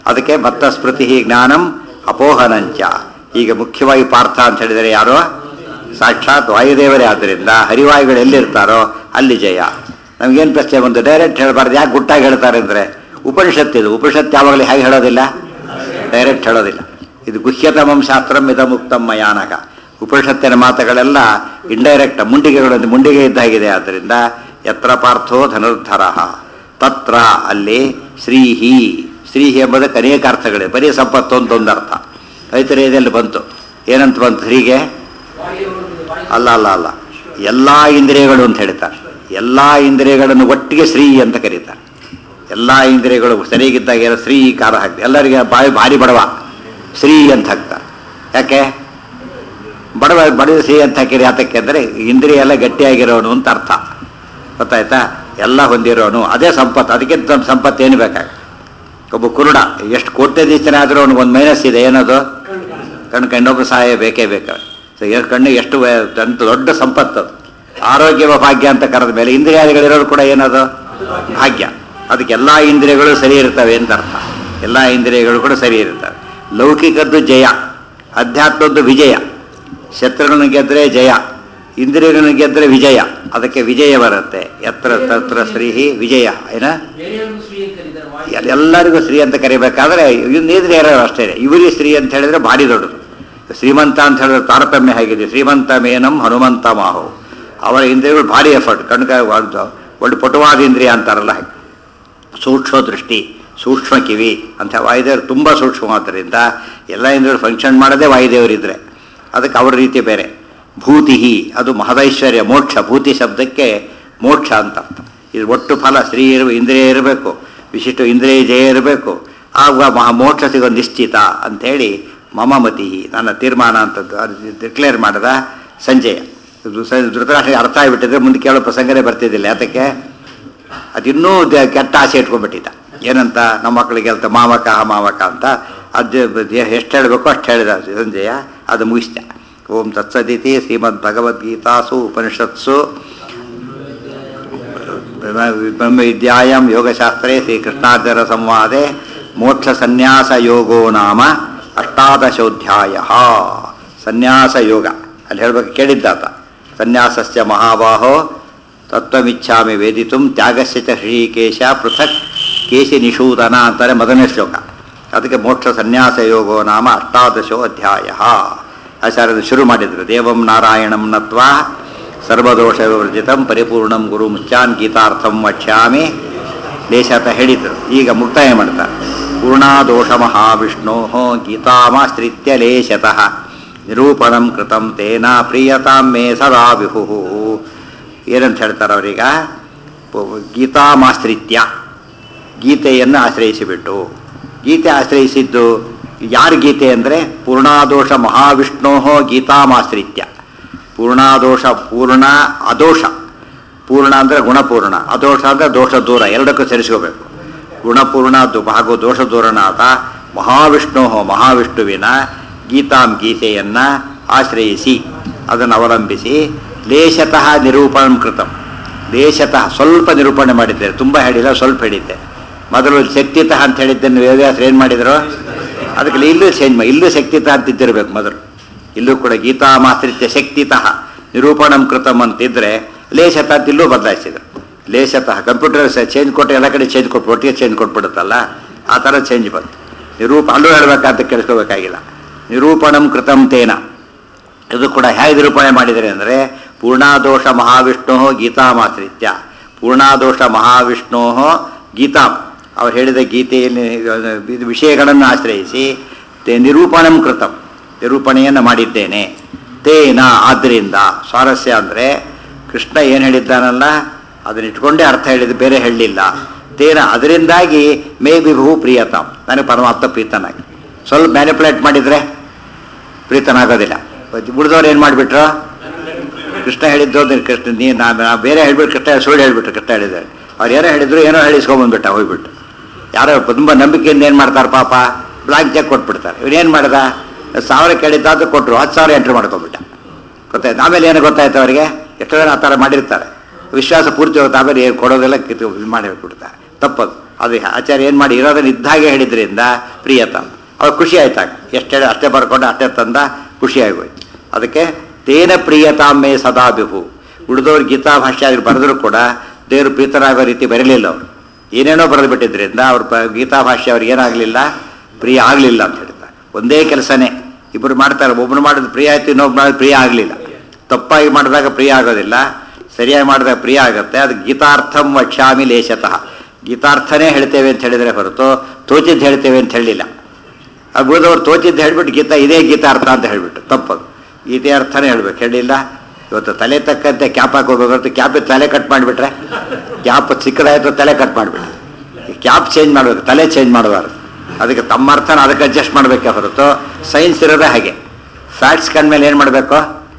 Speaker 1: ಅದಕ್ಕೆ ಮತ್ತ ಸ್ಮೃತಿ ಜ್ಞಾನಂ ಅಪೋಹನಂಚ ಈಗ ಮುಖ್ಯವಾಗಿ ಪಾರ್ಥ ಅಂತ ಹೇಳಿದರೆ ಯಾರೋ ಸಾಕ್ಷಾತ್ ವಾಯುದೇವರೇ ಆದ್ದರಿಂದ ಹರಿವಾಯುಗಳು ಎಲ್ಲಿರ್ತಾರೋ ಅಲ್ಲಿ ಜಯ ನಮಗೇನು ಪ್ರಶ್ನೆ ಬಂತು ಡೈರೆಕ್ಟ್ ಹೇಳಬಾರ್ದು ಯಾಕೆ ಗುಟ್ಟಾಗಿ ಹೇಳ್ತಾರೆ ಅಂದರೆ ಉಪನಿಷತ್ತಿದು ಉಪನಿಷತ್ತು ಯಾವಾಗಲೂ ಹೇಗೆ ಹೇಳೋದಿಲ್ಲ ಡೈರೆಕ್ಟ್ ಹೇಳೋದಿಲ್ಲ ಇದು ಗುಹ್ಯತಮಂ ಶಾಸ್ತ್ರಂ ಇದ ಮುಕ್ತಂ ಮಯಾನಕ ಉಪನಿಷತ್ತಿನ ಮಾತುಗಳೆಲ್ಲ ಇಂಡೈರೆಕ್ಟ್ ಮುಂಡಿಗೆಗಳು ಮುಂಡಿಗೆ ಇದ್ದಾಗಿದೆ ಆದ್ದರಿಂದ ಯತ್ರ ಪಾರ್ಥೋ ಧನುರ್ಧರ ತತ್ರ ಅಲ್ಲಿ ಶ್ರೀಹಿ ಶ್ರೀಹಿ ಎಂಬುದಕ್ಕೆ ಅನೇಕ ಅರ್ಥಗಳಿವೆ ಬರೀ ಸಂಪತ್ತು ಅಂತ ಒಂದು ಅರ್ಥ ಐತರೇದಲ್ಲಿ ಬಂತು ಏನಂತ ಬಂತು ಶ್ರೀಗೆ ಅಲ್ಲ ಅಲ್ಲ ಅಲ್ಲ ಎಲ್ಲ ಇಂದ್ರಿಯಗಳು ಅಂತ ಹೇಳ್ತಾರೆ ಎಲ್ಲ ಇಂದ್ರಿಯಗಳನ್ನು ಒಟ್ಟಿಗೆ ಶ್ರೀ ಅಂತ ಕರೀತಾರೆ ಎಲ್ಲ ಇಂದ್ರಿಯಗಳು ಸರಿಯಾಗಿದ್ದಾಗ ಏನೋ ಶ್ರೀ ಕಾರ ಹಾಕ್ತಾರೆ ಎಲ್ಲರಿಗೆ ಬಾಯಿ ಭಾರಿ ಬಡವ ಶ್ರೀ ಅಂತ ಹಾಕ್ತಾರೆ ಯಾಕೆ ಬಡವ ಬಡವ ಶ್ರೀ ಅಂತ ಹಾಕಿರಿ ಯಾತಕ್ಕೆ ಅಂದರೆ ಇಂದ್ರಿಯ ಎಲ್ಲ ಗಟ್ಟಿಯಾಗಿರೋನು ಅಂತ ಅರ್ಥ ಗೊತ್ತಾಯ್ತಾ ಎಲ್ಲ ಹೊಂದಿರೋನು ಅದೇ ಸಂಪತ್ತು ಅದಕ್ಕಿಂತ ನಮ್ಮ ಸಂಪತ್ತು ಏನು ಬೇಕಾಗ ಒಬ್ಬ ಕುರುಡ ಎಷ್ಟು ಕೋಟ್ಯಾಧೀಶನೇ ಆದರೂ ಅವ್ನಿಗೆ ಒಂದು ಮೈನಸ್ ಇದೆ ಏನದು ಕಣ್ಣು ಕಣ್ಣೊಬ್ಬ ಸಹಾಯ ಬೇಕೇ ಬೇಕು ಸೊ ಎಷ್ಟು ಕಣ್ಣು ಎಷ್ಟು ವೇ- ಅಂತ ದೊಡ್ಡ ಸಂಪತ್ತು ಅದು ಆರೋಗ್ಯವ ಭಾಗ್ಯ ಅಂತ ಕರೆದ ಮೇಲೆ ಇಂದ್ರಿಯಾದಿಗಳಿರೋದು ಕೂಡ ಏನದು ಭಾಗ್ಯ ಅದಕ್ಕೆ ಎಲ್ಲ ಇಂದ್ರಿಯಗಳು ಸರಿ ಇರ್ತವೆ ಅಂತ ಅರ್ಥ ಎಲ್ಲ ಇಂದ್ರಿಯಗಳು ಕೂಡ ಸರಿ ಇರ್ತವೆ ಲೌಕಿಕದ್ದು ಜಯ ಅಧ್ಯಾತ್ಮದ್ದು ವಿಜಯ ಶತ್ರುಗಳನ್ನು ಗೆದ್ದರೆ ಜಯ ಇಂದ್ರಿಯಗಳನ್ನು ಗೆದ್ದರೆ ವಿಜಯ ಅದಕ್ಕೆ ವಿಜಯ ಬರುತ್ತೆ ಎತ್ರ ತತ್ರ ಶ್ರೀಹಿ ವಿಜಯ ಏನ
Speaker 4: ಬೇರೆಯವ್ರಿಗೂ ಶ್ರೀ ಅಂತ ಕರೀತಾರೆ ವಾಯು
Speaker 1: ಎಲ್- ಎಲ್ಲರಿಗೂ ಸ್ತ್ರೀ ಅಂತ ಕರಿಬೇಕಾದ್ರೆ ಇನ್ನೇದ್ರೆ ಯಾರು ಅಷ್ಟೇ ಇವರಿಗೆ ಸ್ತ್ರೀ ಅಂತ ಹೇಳಿದ್ರೆ ಭಾರಿ ದೊಡ್ಡದು ಶ್ರೀಮಂತ ಅಂತ ಹೇಳಿದ್ರೆ ತಾರತಮ್ಯ ಹೇಗಿದೆ ಶ್ರೀಮಂತ ಮೇನಂ ಹನುಮಂತ ಮಾಹು ಅವರ ಇಂದ್ರಿಯಗಳು ಭಾರಿ ಎಫರ್ಟ್ ಕಣ್ಕ ಒಳ್ಳೆ ಪಟುವಾದ ಇಂದ್ರಿಯ ಅಂತಾರಲ್ಲ ಹಾಗೆ ಸೂಕ್ಷ್ಮ ದೃಷ್ಟಿ ಸೂಕ್ಷ್ಮ ಕಿವಿ ಅಂತ ವಾಯುದೇವರು ತುಂಬ ಸೂಕ್ಷ್ಮವಾದ್ದರಿಂದ ಎಲ್ಲ ಇಂದ್ರಿಯರು ಫಂಕ್ಷನ್ ಮಾಡೋದೇ ವಾಯುದೇವರಿದ್ರೆ ಅದಕ್ಕೆ ಅವರ ರೀತಿ ಬೇರೆ ಭೂತಿ ಅದು ಮಹದೈಶ್ವರ್ಯ ಮೋಕ್ಷ ಭೂತಿ ಶಬ್ದಕ್ಕೆ ಮೋಕ್ಷ ಅಂತ ಅರ್ಥ ಇದು ಒಟ್ಟು ಫಲ ಸ್ತ್ರೀ ಇರುವ ಇಂದ್ರಿಯ ಇರಬೇಕು ವಿಶಿಷ್ಟ ಇಂದ್ರಿಯ ಜಯ ಇರಬೇಕು ಆಗ ಮಹಾ ಮೋಕ್ಷ ಸಿಗೋ ನಿಶ್ಚಿತ ಅಂಥೇಳಿ ಮಮ ಮತಿ ನನ್ನ ತೀರ್ಮಾನ ಅಂತದ್ದು ಡಿಕ್ಲೇರ್ ಮಾಡಿದ ಸಂಜಯ ಇದು ಸ- ಧೃತರಾಷ್ಟ್ರಿಗೆ ಅರ್ಥ ಆಗಿಬಿಟ್ಟಿದ್ರೆ ಮುಂದೆ ಕೇಳೋ ಪ್ರಸಂಗನೇ ಬರ್ತಿದ್ದಿಲ್ಲ ಯಾತಕ್ಕೆ ಅದಿನ್ನೂ ದ- ಕೆಟ್ಟ ಆಸೆ ಇಟ್ಕೊಂಡ್ಬಿಟ್ಟಿದ್ದ ಏನಂತ ನಮ್ಮ ಮಕ್ಕಳಿಗೆ ಹೇಳ್ತಾ ಮಾವಕ ಮಾವಕ ಅಂತ ಅದು ಎಷ್ಟು ಹೇಳಬೇಕು ಅಷ್ಟು ಹೇಳಿದ ಸಂಜಯ ಅದು ಮುಗಿಸ್ತ ಓಂ ತತ್ಸದಿತಿ ಶ್ರೀಮದ್ ಭಗವದ್ಗೀತಾಸು ಉಪನಿಷತ್ಸು ಬ್ರಹ್ಮವಿದ್ಯಾಯಾಂ ಯೋಗಶಾಸ್ತ್ರೇ ಶ್ರೀಕೃಷ್ಣಾರ್ಜುನ ಸಂವಾದೆ ಮೋಕ್ಷ ಸನ್ಯಾಸ ಯೋಗೋ ನಾಮ ಅಷ್ಟಾದಶೋಧ್ಯಾಯ ಸನ್ಯಾಸ ಯೋಗ ಅಲ್ಲಿ ಹೇಳ್ಬೇಕು ಕೇಳಿದ್ದಾತ ಸನ್ಯಾಸಸ್ಯ ಮಹಾಬಾಹೋ ತತ್ವಮಿಚ್ಛಾಮಿ ವೇದಿತು ತ್ಯಾಗಸ್ಯ ಚ ಶ್ರೀಕೇಶ ಪೃಥಕ್ ಕೇಶಿ ನಿಷೂದನ ಅಂತಾರೆ ಮೊದಲನೇ ಶ್ಲೋಕ ಅದಕ್ಕೆ ಮೋಕ್ಷ ಸನ್ಯಾಸ ಯೋಗೋ ನಾಮ ಅಷ್ಟಾದಶೋ ಅಧ್ಯಾಯ ಆಚಾರ್ಯರು ಶುರು ಮಾಡಿದರು ದೇವಂ ನಾರಾಯಣಂ ನತ್ವಾ ಸರ್ವದೋಷ ವಿವರ್ಜಿತಂ ಪರಿಪೂರ್ಣಂ ಗುರು ಮುಚ್ಚಾನ್ ಗೀತಾರ್ಥಂ ವಕ್ಷ್ಯಾಮಿ ಲೇಶತ ಹೇಳಿದರು ಈಗ ಮುಕ್ತಾಯ ಮಾಡ್ತಾರೆ ಪೂರ್ಣಾದೋಷ ಮಹಾವಿಷ್ಣೋ ಗೀತಾಮಾಶ್ರಿತ್ಯ ಲೇಶತಃ ನಿರೂಪಣಂ ಕೃತಂ ತೇನ ಪ್ರಿಯತಾಂ ಮೇ ಸದಾ ವಿಹು ಏನಂತ ಹೇಳ್ತಾರೆ ಅವರೀಗ ಗೀತಾಮಾಶ್ರಿತ್ಯ ಗೀತೆಯನ್ನು ಆಶ್ರಯಿಸಿಬಿಟ್ಟು ಗೀತೆ ಆಶ್ರಯಿಸಿದ್ದು ಯಾರ ಗೀತೆ ಅಂದರೆ ಪೂರ್ಣಾದೋಷ ಮಹಾವಿಷ್ಣೋ ಗೀತಾಮಾಶ್ರಿತ್ಯ ಪೂರ್ಣಾದೋಷ ಪೂರ್ಣ ಅದೋಷ ಪೂರ್ಣ ಅಂದರೆ ಗುಣಪೂರ್ಣ ಅದೋಷ ಅಂದರೆ ದೋಷ ದೂರ ಎರಡಕ್ಕೂ ಸೇರಿಸ್ಕೋಬೇಕು ಗುಣಪೂರ್ಣ ದು- ಹಾಗೂ ದೋಷ ದೂರನಾದ ಮಹಾವಿಷ್ಣು ಮಹಾವಿಷ್ಣುವಿನ ಗೀತಾಂ ಗೀತೆಯನ್ನು ಆಶ್ರಯಿಸಿ ಅದನ್ನು ಅವಲಂಬಿಸಿ ಲೇಶತಃ ನಿರೂಪಣಂ ಕೃತಂ ಲೇಶತಃ ಸ್ವಲ್ಪ ನಿರೂಪಣೆ ಮಾಡಿದ್ದೇನೆ ತುಂಬ ಹೇಳಿಲ್ಲ ಸ್ವಲ್ಪ ಹೇಳಿದ್ದೆ ಮೊದಲು ಶಕ್ತಿತಃ ಅಂತ ಹೇಳಿದ್ದನ್ನು ವೇದವ್ಯಾಸರು ಏನು ಮಾಡಿದರು ಅದಕ್ಕೆ ಇಲ್ಲೂ ಚೇಂಜ್ ಮಾಡಿ ಇಲ್ಲೂ ಶಕ್ತಿತಃ ಅಂತಿದ್ದಿರಬೇಕು ಮೊದಲು ಇಲ್ಲೂ ಕೂಡ ಗೀತಾ ಮಾತ್ರಿತ್ಯ ಶಕ್ತಿತಃ ನಿರೂಪಣಂ ಕೃತಂ ಅಂತಿದ್ರೆ ಲೇಶತಃ ಅಂತ ಇಲ್ಲೂ ಬದಲಾಯಿಸಿದ್ರು ಲೇಶತಃ ಕಂಪ್ಯೂಟರ್ ಚೇಂಜ್ ಕೊಟ್ಟು ಎಲ್ಲ ಕಡೆ ಚೇಂಜ್ ಕೊಟ್ಟು ಒಟ್ಟಿಗೆ ಚೇಂಜ್ ಕೊಟ್ಬಿಡುತ್ತಲ್ಲ ಆ ಥರ ಚೇಂಜ್ ಬಂತು ನಿರೂಪ ಅಲ್ಲೂ ಹೇಳ್ಬೇಕಂತ ಕೇಳಿಸ್ಕೋಬೇಕಾಗಿಲ್ಲ ನಿರೂಪಣಂ ಕೃತಂ ತೇನ ಇದು ಕೂಡ ಹೇಗೆ ನಿರೂಪಣೆ ಮಾಡಿದರೆ ಅಂದರೆ ಪೂರ್ಣಾದೋಷ ಮಹಾವಿಷ್ಣು ಗೀತಾಮಾಶ್ರಿತ್ಯ ಪೂರ್ಣಾದೋಷ ಮಹಾವಿಷ್ಣು ಗೀತಾಂ ಅವ್ರು ಹೇಳಿದ ಗೀತೆಯಲ್ಲಿ ಇದು ವಿಷಯಗಳನ್ನು ಆಶ್ರಯಿಸಿ ತೇ ನಿರೂಪಣಂ ಕೃತಂ ನಿರೂಪಣೆಯನ್ನು ಮಾಡಿದ್ದೇನೆ ತೇನ ಆದ್ದರಿಂದ ಸ್ವಾರಸ್ಯ ಅಂದರೆ ಕೃಷ್ಣ ಏನು ಹೇಳಿದ್ದಾನಲ್ಲ ಅದನ್ನ ಇಟ್ಕೊಂಡೇ ಅರ್ಥ ಹೇಳಿದ್ದು ಬೇರೆ ಹೇಳಲಿಲ್ಲ ತೇನ ಅದರಿಂದಾಗಿ ಮೇ ವಿಭು ಪ್ರಿಯತಾಂ ನನಗೆ ಪರಮಾತ್ಮ ಪ್ರೀತನಾಗಿ ಸ್ವಲ್ಪ ಮ್ಯಾನಿಪುಲೇಟ್ ಮಾಡಿದರೆ ಪ್ರೀತನಾಗೋದಿಲ್ಲ ಉಳಿದವ್ರು ಏನು ಮಾಡಿಬಿಟ್ರು ಕೃಷ್ಣ ಹೇಳಿದ್ದು ಅಂದ್ರೆ ಕೃಷ್ಣ ನೀ ನಾನು ನಾ ಬೇರೆ ಹೇಳ್ಬಿಟ್ಟು ಕೃಷ್ಣ ಸುಳ್ಳು ಹೇಳ್ಬಿಟ್ರು ಕೃಷ್ಣ ಹೇಳಿದ್ದಾರೆ ಅವ್ರು ಏನೋ ಹೇಳಿದ್ರು ಏನೋ ಹೇಳಿಸ್ಕೊಂಬಂದ್ಬಿಟ್ಟ ಹೋಗ್ಬಿಟ್ಟು ಯಾರೋ ತುಂಬ ನಂಬಿಕೆಯಿಂದ ಏನು ಮಾಡ್ತಾರೆ ಪಾಪ ಬ್ಲಾಂಕ್ ಚೆಕ್ ಕೊಟ್ಬಿಡ್ತಾರೆ ಇವನೇನು ಮಾಡ್ದ ಸಾವಿರ ಕೇಳಿದ್ದಾದ್ರು ಕೊಟ್ಟರು ಹತ್ತು ಸಾವಿರ ಎಂಟ್ರಿ ಮಾಡ್ಕೊಂಡ್ಬಿಟ್ಟ ಗೊತ್ತಾಯ್ತು ಆಮೇಲೆ ಏನು ಗೊತ್ತಾಯ್ತು ಅವರಿಗೆ ಎಷ್ಟೋ ಜನ ಆ ಥರ ಮಾಡಿರ್ತಾರೆ ವಿಶ್ವಾಸ ಪೂರ್ತಿ ಹೋಗುತ್ತೆ ಆಮೇಲೆ ಏನು ಕೊಡೋದೆಲ್ಲ ಕಿತ್ತು ಇದು ಮಾಡಿ ಬಿಡ್ತಾರೆ ತಪ್ಪದು ಅದು ಆಚಾರ್ಯ ಏನು ಮಾಡಿ ಇರೋದನ್ನ ಇದ್ದಾಗೆ ಹೇಳಿದ್ರಿಂದ ಪ್ರಿಯತಮ್ ಅವಾಗ ಖುಷಿ ಆಯ್ತಾಗ ಎಷ್ಟು ಹೇಳಿ ಅಷ್ಟೇ ಬರ್ಕೊಂಡು ಅಷ್ಟೇ ತಂದ ಖುಷಿ ಆಗೋಯ್ತು ಅದಕ್ಕೆ ತೇನ ಪ್ರಿಯತಾಮೇ ಸದಾ ಬಿಹು ಉಳಿದವ್ರು ಗೀತಾ ಭಾಷ್ಯ ಆಗಿ ಬರೆದ್ರು ಕೂಡ ದೇವರು ಪ್ರೀತರಾಗೋ ರೀತಿ ಬರಲಿಲ್ಲ ಅವರು ಏನೇನೋ ಬರೆದು ಬಿಟ್ಟಿದ್ರಿಂದ ಅವ್ರ ಪ ಗೀತಾ ಭಾಷ್ಯ ಅವ್ರಿಗೆ ಏನಾಗಲಿಲ್ಲ ಪ್ರಿಯ ಆಗಲಿಲ್ಲ ಅಂತ ಹೇಳ್ತಾರೆ ಒಂದೇ ಕೆಲಸನೇ ಇಬ್ಬರು ಮಾಡ್ತಾರೆ ಒಬ್ಬರು ಮಾಡಿದ ಪ್ರಿಯ ಆಯ್ತು ಇನ್ನೊಬ್ರು ಮಾಡಿದ ಪ್ರಿಯ ಆಗಲಿಲ್ಲ ತಪ್ಪಾಗಿ ಮಾಡಿದಾಗ ಪ್ರಿಯ ಆಗೋದಿಲ್ಲ ಸರಿಯಾಗಿ ಮಾಡಿದಾಗ ಪ್ರಿಯ ಆಗುತ್ತೆ ಅದು ಗೀತಾರ್ಥಂ ವಕ್ಷ್ಯಾಮಿ ಲೇಷತಃ ಗೀತಾರ್ಥನೇ ಹೇಳ್ತೇವೆ ಅಂತ ಹೇಳಿದರೆ ಹೊರತು ತೋಚಿದ್ದು ಹೇಳ್ತೇವೆ ಅಂತ ಹೇಳಿಲ್ಲ ಅದು ಉಳಿದವ್ರು ತೋಚಿದ್ದು ಹೇಳ್ಬಿಟ್ಟು ಗೀತಾ ಇದೇ ಗೀತಾರ್ಥ ಅಂತ ಹೇಳ್ಬಿಟ್ಟು ತಪ್ಪದು ಗೀತೆ ಅರ್ಥನೇ ಹೇಳ್ಬೇಕು ಹೇಳಿಲ್ಲ ಇವತ್ತು ತಲೆ ತಕ್ಕಂತೆ ಕ್ಯಾಪ್ ಹಾಕೋಬೇಕು ಹೊರತು ಕ್ಯಾಪಿಗೆ ತಲೆ ಕಟ್ ಮಾಡಿಬಿಟ್ರೆ ಕ್ಯಾಪ್ ಚಿಕ್ಕದಾಯ್ತು ತಲೆ ಕಟ್ ಮಾಡಿಬಿಟ್ರೆ ಕ್ಯಾಪ್ ಚೇಂಜ್ ಮಾಡಬೇಕು ತಲೆ ಚೇಂಜ್ ಮಾಡಬಾರ್ದು ಅದಕ್ಕೆ ತಮ್ಮ ಅರ್ಥನ ಅದಕ್ಕೆ ಅಡ್ಜಸ್ಟ್ ಮಾಡಬೇಕೆ ಹೊರತು ಸೈನ್ಸ್ ಇರೋದೇ ಹಾಗೆ ಫ್ಯಾಕ್ಟ್ಸ್ ಕಂಡ್ಮೇಲೆ ಏನು ಮಾಡಬೇಕು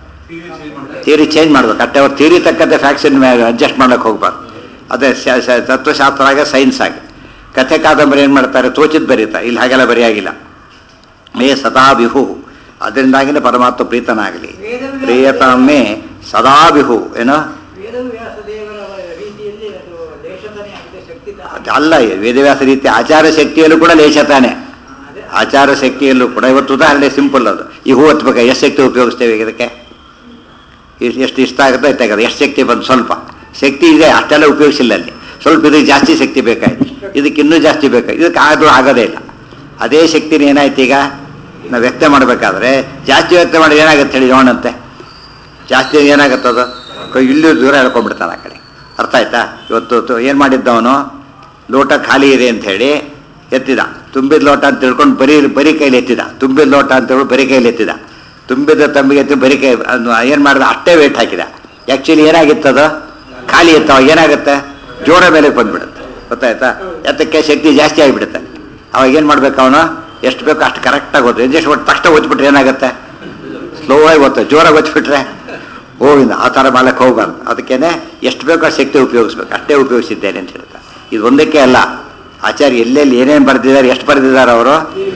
Speaker 1: ಥಿಯರಿ ಚೇಂಜ್ ಮಾಡ್ಬೇಕು ಅಷ್ಟೇ ಅವ್ರು ಥಿಯರಿ ತಕ್ಕಂತೆ ಫ್ಯಾಕ್ಟ್ಸಿನ ಮೇಲೆ ಅಡ್ಜಸ್ಟ್ ಮಾಡೋಕೆ ಹೋಗ್ಬಾರ್ದು ಅದೇ ಶ- ಶ- ತತ್ವಶಾಸ್ತ್ರ ಆಗ ಸೈನ್ಸ್ ಆಗಿ ಕಥೆ ಕಾದಂಬರಿ ಏನು ಮಾಡ್ತಾರೆ ತೋಚಿದ್ ಬರೀತಾರೆ ಇಲ್ಲಿ ಹಾಗೆಲ್ಲ ಬರೆಯಾಗಿಲ್ಲ ಮೇ ಸದಾ ವಿಹು ಅದರಿಂದಾಗಿನೇ ಪರಮಾತ್ಮ ಪ್ರೀತನಾಗಲಿ ಪ್ರಿಯತಮೇ ಸದಾ ವಿಹು ಏನೋ
Speaker 5: ವೇದವ್ಯಾಸ ದೇವರ ರೀತಿಯಲ್ಲಿ ಅದು ದೇಶತನೇ ಆಗಿದೆ ಶಕ್ತಿ
Speaker 1: ಅದು ಅಲ್ಲ ವೇದವ್ಯಾಸ ರೀತಿ ಆಚಾರ ಶಕ್ತಿಯಲ್ಲೂ ಕೂಡ ಲೇಷ ತಾನೆ ಆಚಾರ ಶಕ್ತಿಯಲ್ಲೂ ಕೂಡ ಇವತ್ತು ಉದಾಹರಣೆ ಸಿಂಪಲ್ ಅದು ಈ ಹೂ ಹತ್ಬೇಕು ಎಷ್ಟು ಶಕ್ತಿ ಉಪಯೋಗಿಸ್ತೇವೆ ಈಗ ಇದಕ್ಕೆ ಎಷ್ಟ್- ಎಷ್ಟು ಇಷ್ಟ ಆಗುತ್ತೋ ಇಷ್ಟಾಗುತ್ತೆ ಎಷ್ಟು ಶಕ್ತಿ ಬಂದು ಸ್ವಲ್ಪ ಶಕ್ತಿ ಇದೆ ಅಷ್ಟೆಲ್ಲ ಉಪಯೋಗಿಸಿಲ್ಲ ಅಲ್ಲಿ ಸ್ವಲ್ಪ ಇದಕ್ಕೆ ಜಾಸ್ತಿ ಶಕ್ತಿ ಬೇಕಾಯ್ತು ಇದಕ್ಕೆ ಇನ್ನೂ ಜಾಸ್ತಿ ಬೇಕಾಯ್ತು ಇದಕ್ಕೆ ಆದರೂ ಆಗೋದೇ ಇಲ್ಲ ಅದೇ ಶಕ್ತಿನ ಏನಾಯ್ತು ಈಗ ನಾವು ವ್ಯಕ್ತ ಮಾಡಬೇಕಾದ್ರೆ ಜಾಸ್ತಿ ವ್ಯಕ್ತ ಮಾಡಿ ಏನಾಗುತ್ತೆ ಹೇಳಿ ನೋಡಂತೆ ಜಾಸ್ತಿ ಏನಾಗುತ್ತೆ ಅದು ಕೈ ಇಲ್ಲೂ ದೂರ ಹೇಳ್ಕೊಂಡ್ಬಿಡ್ತಾನೆ ಆ ಕಡೆ ಅರ್ಥ ಆಯ್ತಾ ಇವತ್ತು ಏನು ಮಾಡಿದ್ದವನು ಲೋಟ ಖಾಲಿ ಇದೆ ಅಂತ ಹೇಳಿ ಎತ್ತಿದ ತುಂಬಿದ ಲೋಟ ಅಂತ ತಿಳ್ಕೊಂಡು ಬರೀ ಬರೀ ಕೈಲಿ ಎತ್ತಿದ ತುಂಬಿದ ಲೋಟ ಅಂತ ಹೇಳಿ ಬರೀ ಕೈಲಿ ಎತ್ತಿದ ತುಂಬಿದ ತಂಬಿಗೆ ಎತ್ತಿ ಬರೀ ಕೈ ಏನು ಮಾಡಿದ ಅಷ್ಟೇ ವೇಟ್ ಹಾಕಿದ ಆ್ಯಕ್ಚುಲಿ ಏನಾಗಿತ್ತದು ಖಾಲಿ ಇತ್ತು ಅವಾಗ ಏನಾಗುತ್ತೆ ಜೋರ ಮೇಲೆ ಬಂದ್ಬಿಡುತ್ತೆ ಗೊತ್ತಾಯ್ತಾ ಎತ್ತಕ್ಕೆ ಶಕ್ತಿ ಜಾಸ್ತಿ ಆಗಿಬಿಡುತ್ತೆ ಅವಾಗ ಏನು ಮಾಡ್ಬೇಕು ಅವನು ಎಷ್ಟು ಬೇಕೋ ಅಷ್ಟು ಕರೆಕ್ಟಾಗಿ ಓದ್ತು ಇಂಜೆಕ್ಷನ್ ಕೊಟ್ಟು ತಕ್ಷಣ ಓದ್ಬಿಟ್ರೆ ಏನಾಗುತ್ತೆ ಸ್ಲೋ ಆಗಿ ಓದ್ತಾ ಜೋರಾಗಿ ಓದ್ಬಿಟ್ರೆ ಗೋವಿಂದ ಆ ಥರ ಮಾಡಕ್ಕೆ ಹೋಗ್ಬಾರ್ದು ಅದಕ್ಕೇನೆ ಎಷ್ಟು ಬೇಕೋ ಆ ಶಕ್ತಿ ಉಪಯೋಗಿಸ್ಬೇಕು ಅಷ್ಟೇ ಉಪಯೋಗಿಸಿದ್ದೇನೆ ಅಂತ ಹೇಳ್ತಾರೆ ಇದು ಒಂದಕ್ಕೆ ಅಲ್ಲ ಆಚಾರ್ಯ ಎಲ್ಲೆಲ್ಲಿ ಏನೇನು ಬರೆದಿದ್ದಾರೆ ಎಷ್ಟು ಬರೆದಿದ್ದಾರೆ ಅವರು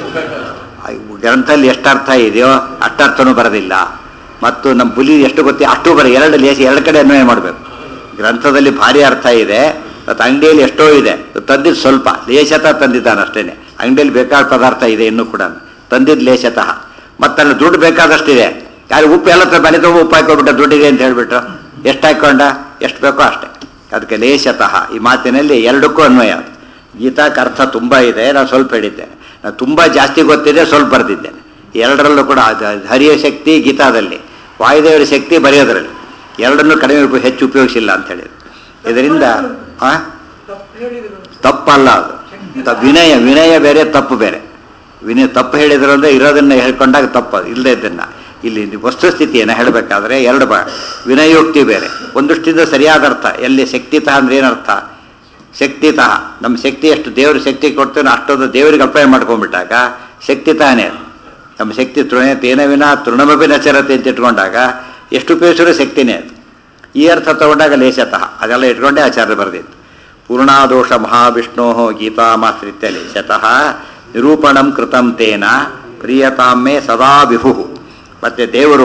Speaker 1: ಗ್ರಂಥದಲ್ಲಿ ಎಷ್ಟು ಅರ್ಥ ಇದೆಯೋ ಅಷ್ಟು ಅರ್ಥನೂ ಬರೋದಿಲ್ಲ ಮತ್ತು ನಮ್ಮ ಬುಲಿ ಎಷ್ಟು ಗೊತ್ತಿ ಅಷ್ಟು ಬರ ಎರಡು ಲೇಸ ಎರಡು ಕಡೆ ಅನ್ವಯ ಮಾಡಬೇಕು ಗ್ರಂಥದಲ್ಲಿ ಭಾರಿ ಅರ್ಥ ಇದೆ ಮತ್ತು ಅಂಗಡಿಯಲ್ಲಿ ಎಷ್ಟೋ ಇದೆ ತಂದಿದ್ದು ಸ್ವಲ್ಪ ಲೇಷತಃ ತಂದಿದ್ದಾನೆ ಅಷ್ಟೇನೆ ಅಂಗಡಿಯಲ್ಲಿ ಬೇಕಾದ ಪದಾರ್ಥ ಇದೆ ಇನ್ನೂ ಕೂಡ ತಂದಿದ್ದು ಲೇಷತಃ ಮತ್ತಲ್ಲಿ ದುಡ್ಡು ಬೇಕಾದಷ್ಟಿದೆ ಯಾರು ಉಪ್ಪು ಎಲ್ಲ ತ- ಮನೆ ತುಂಬ ಉಪ್ಪು ಹಾಕೊಂಡ್ಬಿಟ್ಟ ದುಡ್ಡಿದೆ ಅಂತ ಹೇಳ್ಬಿಟ್ಟು ಎಷ್ಟು ಹಾಕೊಂಡ ಎಷ್ಟು ಬೇಕೋ ಅಷ್ಟೇ ಅದಕ್ಕೆ ಲೇಷತಃ ಈ ಮಾತಿನಲ್ಲಿ ಎರಡಕ್ಕೂ ಅನ್ವಯ ಗೀತಾಕ್ಕೆ ಅರ್ಥ ತುಂಬ ಇದೆ ನಾನು ಸ್ವಲ್ಪ ಹೇಳಿದ್ದೆ ನಾನು ತುಂಬ ಜಾಸ್ತಿ ಗೊತ್ತಿದೆ ಸ್ವಲ್ಪ ಬರೆದಿದ್ದೇನೆ ಎರಡರಲ್ಲೂ ಕೂಡ ಅದು ಹರಿಯ ಶಕ್ತಿ ಗೀತಾದಲ್ಲಿ ವಾಯುದೇವರ ಶಕ್ತಿ ಬರೆಯೋದ್ರಲ್ಲಿ ಎರಡನ್ನೂ ಕಡಿಮೆ ಉಪ- ಹೆಚ್ಚು ಉಪಯೋಗಿಸಿಲ್ಲ ಅಂತ ಹೇಳಿದ್ರು ಇದರಿಂದ ಆ
Speaker 5: ತಪ್ಪು ಹೇಳಿದ್ರು
Speaker 1: ತಪ್ಪಲ್ಲ ಅದು ತ- ವಿನಯ ವಿನಯ ಬೇರೆ ತಪ್ಪು ಬೇರೆ ವಿನಯ ತಪ್ಪು ಹೇಳಿದ್ರು ಅಂದರೆ ಇರೋದನ್ನ ಹೇಳ್ಕೊಂಡಾಗ ತಪ್ಪು ಅದು ಇಲ್ಲದೆ ಇದ್ದನ್ನ ಇಲ್ಲಿ ವಸ್ತುಸ್ಥಿತಿಯನ್ನು ಹೇಳಬೇಕಾದ್ರೆ ಎರಡು ಬ ವಿನಯೋಕ್ತಿ ಬೇರೆ ಒಂದಷ್ಟಿಂದ ಸರಿಯಾದ ಅರ್ಥ ಎಲ್ಲಿ ಶಕ್ತಿತಃ ಅಂದ್ರೆ ಏನರ್ಥ ಶಕ್ತಿತಃ ನಮ್ಮ ಶಕ್ತಿ ಎಷ್ಟು ದೇವ್ರ ಶಕ್ತಿ ಕೊಡ್ತೇನೆ ಅಷ್ಟೊಂದು ದೇವರಿಗೆ ಅಪ್ಲೈ ಮಾಡ್ಕೊಂಡ್ಬಿಟ್ಟಾಗ ಶಕ್ತಿ ತಾನೇ ಅದು ನಮ್ಮ ಶಕ್ತಿ ತೃಣ ತೇನ ವಿನ ತೃಣಮಪಿ ನಚರತೆ ಅಂತ ಇಟ್ಕೊಂಡಾಗ ಎಷ್ಟು ಉಪಯೋಗಿಸಿರೋ ಶಕ್ತಿನೇ ಅದು ಈ ಅರ್ಥ ತಗೊಂಡಾಗ ಲೇಷತಃ ಅದೆಲ್ಲ ಇಟ್ಕೊಂಡೇ ಆಚಾರ್ಯ ಬರೆದಿತ್ತು ಪೂರ್ಣಾದೋಷ ಮಹಾವಿಷ್ಣೋ ಗೀತಾಮಾಶ್ರಿತ್ಯ ಲೇಷತಃ ನಿರೂಪಣಂ ಕೃತಂ ತೇನ ಪ್ರಿಯತಾಮೇ ಸದಾ ವಿಭು ಮತ್ತು ದೇವರು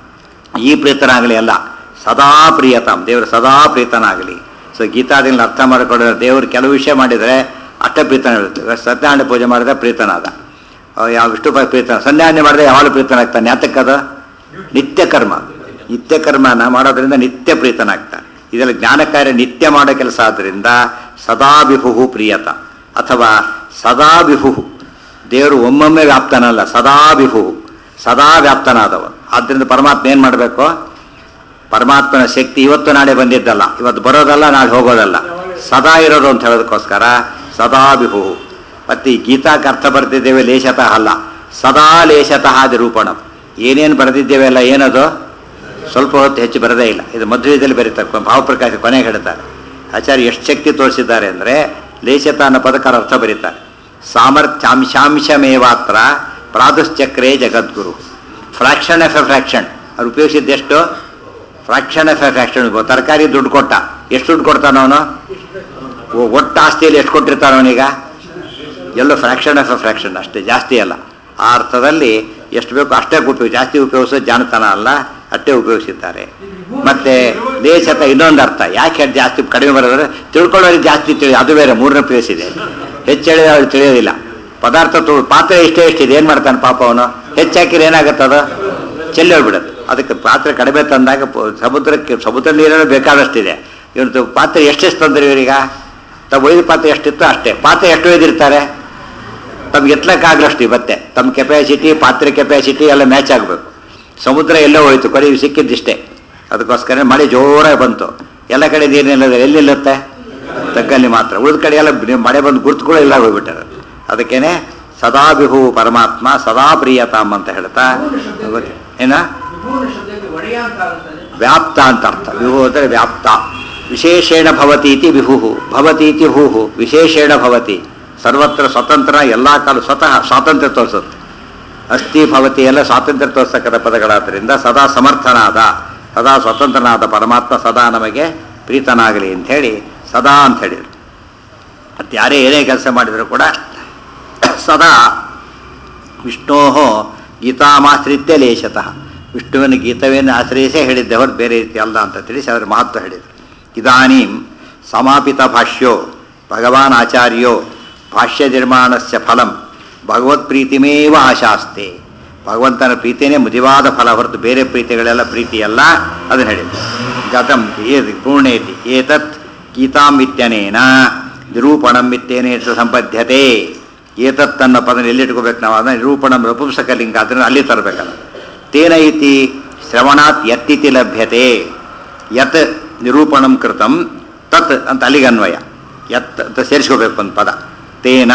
Speaker 1: ಈ ಪ್ರೀತನಾಗಲಿ ಅಲ್ಲ ಸದಾ ಪ್ರಿಯತಾಮ್ ದೇವರು ಸದಾ ಪ್ರೀತನಾಗಲಿ ಸೊ ಗೀತಾದಿಂದ ಅರ್ಥ ಮಾಡಿಕೊಂಡ್ರೆ ದೇವರು ಕೆಲವು ವಿಷಯ ಮಾಡಿದರೆ ಅಷ್ಟೇ ಪ್ರೀತನ ಇರುತ್ತೆ ಸತ್ಯನಾರಾಯಣ ಪೂಜೆ ಮಾಡಿದ್ರೆ ಪ್ರೀತನಾದ ಅವ ಯಾವ ವಿಷ್ಣು ಪ- ಪ್ರೀತನ ಸಂಧ್ಯಾವನೆ ಮಾಡಿದ್ರೆ ಯಾವಾಗ ಪ್ರೀತನಾಗ್ತಾನೆ ಯಾತಕ್ಕದ ನಿತ್ಯ ಕರ್ಮ ನಿತ್ಯ ಕರ್ಮನ ಮಾಡೋದ್ರಿಂದ ನಿತ್ಯ ಪ್ರೀತನಾಗ್ತಾನೆ ಇದೆಲ್ಲ ಜ್ಞಾನ ಕಾರ್ಯ ನಿತ್ಯ ಮಾಡೋ ಕೆಲಸ ಆದ್ದರಿಂದ ಸದಾ ವಿಭು ಪ್ರಿಯತ ಅಥವಾ ಸದಾ ವಿಭು ದೇವರು ಒಮ್ಮೊಮ್ಮೆ ವ್ಯಾಪ್ತನಲ್ಲ ಸದಾ ವಿಭು ಸದಾ ವ್ಯಾಪ್ತನಾದವ ಆದ್ದರಿಂದ ಪರಮಾತ್ಮ ಏನು ಮಾಡಬೇಕು ಪರಮಾತ್ಮನ ಶಕ್ತಿ ಇವತ್ತು ನಾಳೆ ಬಂದಿದ್ದಲ್ಲ ಇವತ್ತು ಬರೋದಲ್ಲ ನಾಳೆ ಹೋಗೋದಲ್ಲ ಸದಾ ಇರೋದು ಅಂತ ಹೇಳೋದಕ್ಕೋಸ್ಕರ ಸದಾ ವಿಭು ಮತ್ತು ಈ ಗೀತಾಕ್ಕೆ ಅರ್ಥ ಬರ್ತಿದ್ದೇವೆ ಲೇಷತಃ ಅಲ್ಲ ಸದಾ ಲೇಷತಃ ನಿರೂಪಣ ಏನೇನು ಬರೆದಿದ್ದೇವೆ ಅಲ್ಲ ಏನದು ಸ್ವಲ್ಪ ಹೊತ್ತು ಹೆಚ್ಚು ಬರದೇ ಇಲ್ಲ ಇದು ಮಧ್ವದಲ್ಲಿ ಬರೀತಾರೆ ಕೊ- ಭಾವಪ್ರಕಾಶ ಕೊನೆಗೆ ಹೇಳ್ತಾರೆ ಆಚಾರ್ಯ ಎಷ್ಟು ಶಕ್ತಿ ತೋರಿಸಿದ್ದಾರೆ ಅಂದರೆ ಲೇಷತ ಅನ್ನೋ ಪದಕಾರ ಅರ್ಥ ಬರೀತಾರೆ ಸಾಮರ್ಥ್ಯಾಂಶಾಂಶಮೇವಾತ್ರ ಪ್ರಾದುಶ್ಚಕ್ರೇ ಜಗದ್ಗುರು ಫ್ರಾಕ್ಷನ್ ಎಫ್ ಎ ಫ್ರಾಕ್ಷನ್ ಅವ್ರು ಉಪಯೋಗಿಸಿದ್ದೆಷ್ಟು ಫ್ರಾಕ್ಷನ್ ಎಫ್ ಎ ಫ್ರಾಕ್ಷನ್ ತರಕಾರಿ ದುಡ್ಡು ಕೊಟ್ಟ ಎಷ್ಟು ದುಡ್ಡು ಕೊಡ್ತಾನ ಅವನು ಒಟ್ಟು ಆಸ್ತಿಯಲ್ಲಿ ಎಷ್ಟು ಕೊಟ್ಟಿರ್ತಾನ ಅವನೀಗ ಎಲ್ಲೋ ಫ್ರಾಕ್ಷನ್ ಆಫ್ ಎ ಫ್ರಾಕ್ಷನ್ ಅಷ್ಟೇ ಜಾಸ್ತಿ ಅಲ್ಲ ಆ ಅರ್ಥದಲ್ಲಿ ಎಷ್ಟು ಬೇಕೋ ಅಷ್ಟೇ ಉಪಯೋಗ ಜಾಸ್ತಿ ಉಪಯೋಗಿಸೋದು ಜಾಣತನ ಅಲ್ಲ ಅಷ್ಟೇ ಉಪಯೋಗಿಸಿದ್ದಾರೆ ಮತ್ತೆ ದೇಶತ ಇನ್ನೊಂದು ಅರ್ಥ ಯಾಕೆ ಅದು ಜಾಸ್ತಿ ಕಡಿಮೆ ಬರೋದ್ರೆ ತಿಳ್ಕೊಳ್ಳೋರಿಗೆ ಜಾಸ್ತಿ ತಿಳಿ ಅದು ಬೇರೆ ಮೂರನೇ ಪ್ಲೇಸ್ ಇದೆ ಹೆಚ್ಚು ಹೇಳಿದ್ರೆ ಅವ್ರಿಗೆ ತಿಳಿಯೋದಿಲ್ಲ ಪದಾರ್ಥ ತು ಪಾತ್ರೆ ಇಷ್ಟೇ ಎಷ್ಟಿದೆ ಏನು ಮಾಡ್ತಾನೆ ಪಾಪ ಅವನು ಹೆಚ್ಚಾಕಿದ್ರೆ ಏನಾಗುತ್ತೆ ಅದು ಚೆಲ್ಲಿ ಹೋಗ್ಬಿಡುತ್ತೆ ಅದಕ್ಕೆ ಪಾತ್ರೆ ಕಡಿಮೆ ತಂದಾಗ ಪ- ಸಮುದ್ರಕ್ಕೆ ಸಮುದ್ರ ನೀರನ್ನು ಬೇಕಾದಷ್ಟಿದೆ ಇವತ್ತು ಪಾತ್ರೆ ಎಷ್ಟೆಷ್ಟು ತಂದ್ರೆ ಇವರೀಗ ತಮ್ಮ ಒಯ್ದ ಪಾತ್ರೆ ಎಷ್ಟಿತ್ತು ಅಷ್ಟೇ ಪಾತ್ರೆ ಎಷ್ಟು ಒಯ್ದಿರ್ತಾರೆ ತಮ್ಗೆ ಎತ್ತಲಕ್ಕಾಗ್ಲಷ್ಟು ಇವತ್ತೆ ತಮ್ಮ ಕೆಪಾಸಿಟಿ ಪಾತ್ರೆ ಕೆಪಾಸಿಟಿ ಎಲ್ಲ ಮ್ಯಾಚ್ ಆಗಬೇಕು ಸಮುದ್ರ ಎಲ್ಲೋ ಹೋಯ್ತು ಕಡೆ ಸಿಕ್ಕಿದ್ದಿಷ್ಟೇ ಅದಕ್ಕೋಸ್ಕರ ಮಳೆ ಜೋರಾಗಿ ಬಂತು ಎಲ್ಲ ಕಡೆ ನೀರಿನಿಲ್ಲ ಎಲ್ಲಿ ನಿಲ್ಲುತ್ತೆ ತಗ್ಗಲ್ಲಿ ಮಾತ್ರ ಉಳಿದ ಕಡೆ ಎಲ್ಲ ಬ- ಮಳೆ ಬಂದು ಗುರುತುಗಳು ಎಲ್ಲ ಹೋಗ್ಬಿಟ್ಟಾರೆ ಅದಕ್ಕೇನೆ ಸದಾ ವಿಭು ಪರಮಾತ್ಮ ಸದಾ ಪ್ರಿಯತಾಮ್ ಅಂತ ಹೇಳ್ತಾ ಗೊತ್ತ್- ಏನ
Speaker 4: ವಿಪೂರ್ಣ ಶಬ್ದಕ್ಕೆ ಒಡೆಯ ಅಂತ ಆಗುತ್ತದೆ
Speaker 1: ವ್ಯಾಪ್ತ ಅಂತ ಅರ್ಥ ವಿಭು ಅಂದರೆ ವ್ಯಾಪ್ತ ವಿಶೇಷೇಣ ಭವತಿ ಇತಿ ವಿಭು ಭವತಿ ಇತಿ ಭೂಹು ವಿಶೇಷೇಣ ಭವತಿ ಸರ್ವತ್ರ ಸ್ವತಂತ್ರ ಎಲ್ಲ ಕಾಲ ಸ್ವತಃ ಸ್ವಾತಂತ್ರ್ಯ ತೋರಿಸುತ್ತೆ ಅಸ್ಥಿ ಭವತಿ ಎಲ್ಲ ಸ್ವಾತಂತ್ರ್ಯ ತೋರಿಸ್ತಕ್ಕಂಥ ಪದಗಳಾದ್ದರಿಂದ ಸದಾ ಸಮರ್ಥನಾದ ಸದಾ ಸ್ವತಂತ್ರನಾದ ಪರಮಾತ್ಮ ಸದಾ ನಮಗೆ ಪ್ರೀತನಾಗಲಿ ಅಂಥೇಳಿ ಸದಾ ಅಂತ ಹೇಳಿದರು ಮತ್ತು ಯಾರೇ ಏನೇ ಕೆಲಸ ಮಾಡಿದರೂ ಕೂಡ ಸದಾ ವಿಷ್ಣೋ ಗೀತಾಮಾಶ್ರಿತ್ಯ ಲೇಶತಃ ವಿಷ್ಣುವಿನ ಗೀತವನ್ನು ಆಶ್ರಯಿಸೇ ಹೇಳಿದ್ದೆ ಹೊರತು ಬೇರೆ ರೀತಿ ಅಲ್ಲ ಅಂತ ತಿಳಿಸಿ ಅದರ ಮಹತ್ವ ಹೇಳಿದರು ಇದಾನೀಂ ಸಮಾಪಿತ ಭಾಷ್ಯೋ ಭಗವಾನ್ ಆಚಾರ್ಯೋ ಭಾಷ್ಯ ನಿರ್ಮಾಣಸ್ಯ ಫಲಂ ಭಗವತ್ಪ್ರೀತಿಮೇವ ಆಶಾಸ್ತೆ ಭಗವಂತನ ಪ್ರೀತಿಯೇ ಮುದಿವಾದ ಫಲ ಹೊರತು ಬೇರೆ ಪ್ರೀತಿಗಳೆಲ್ಲ ಪ್ರೀತಿಯಲ್ಲ ಅದನ್ನು ಹೇಳಿದ್ರು ಗತಂ ಏ- ಪೂರ್ಣೇತಿ ಏತತ್ ಗೀತಾಂ ಇತ್ಯನೇನ ನಿರೂಪಣಂ ಇತ್ಯನೇನ ಸಂಬದ್ಧತೆ ಏತತ್ ಅನ್ನೋ ಪದ ಎಲ್ಲಿಟ್ಕೋಬೇಕು ನಾವು ಅದನ್ನ ನಿರೂಪಣಂ ರಪುಂಸಕಲಿಂಗ ಅದನ್ನು ಅಲ್ಲಿ ತರಬೇಕಲ್ಲ ತೇನ ಇತಿ ಶ್ರವಣಾತ್ ಯತ್ತಿತಿ ಲಭ್ಯತೆ ಯತ್ ನಿರೂಪಣಂ ಕೃತಂ ತತ್ ಅಂತ ಅಲ್ಲಿಗೆ ಅನ್ವಯ ಯತ್ ಅಂತ ಸೇರಿಸ್ಕೋಬೇಕು ಒಂದು ಪದ ತೇನ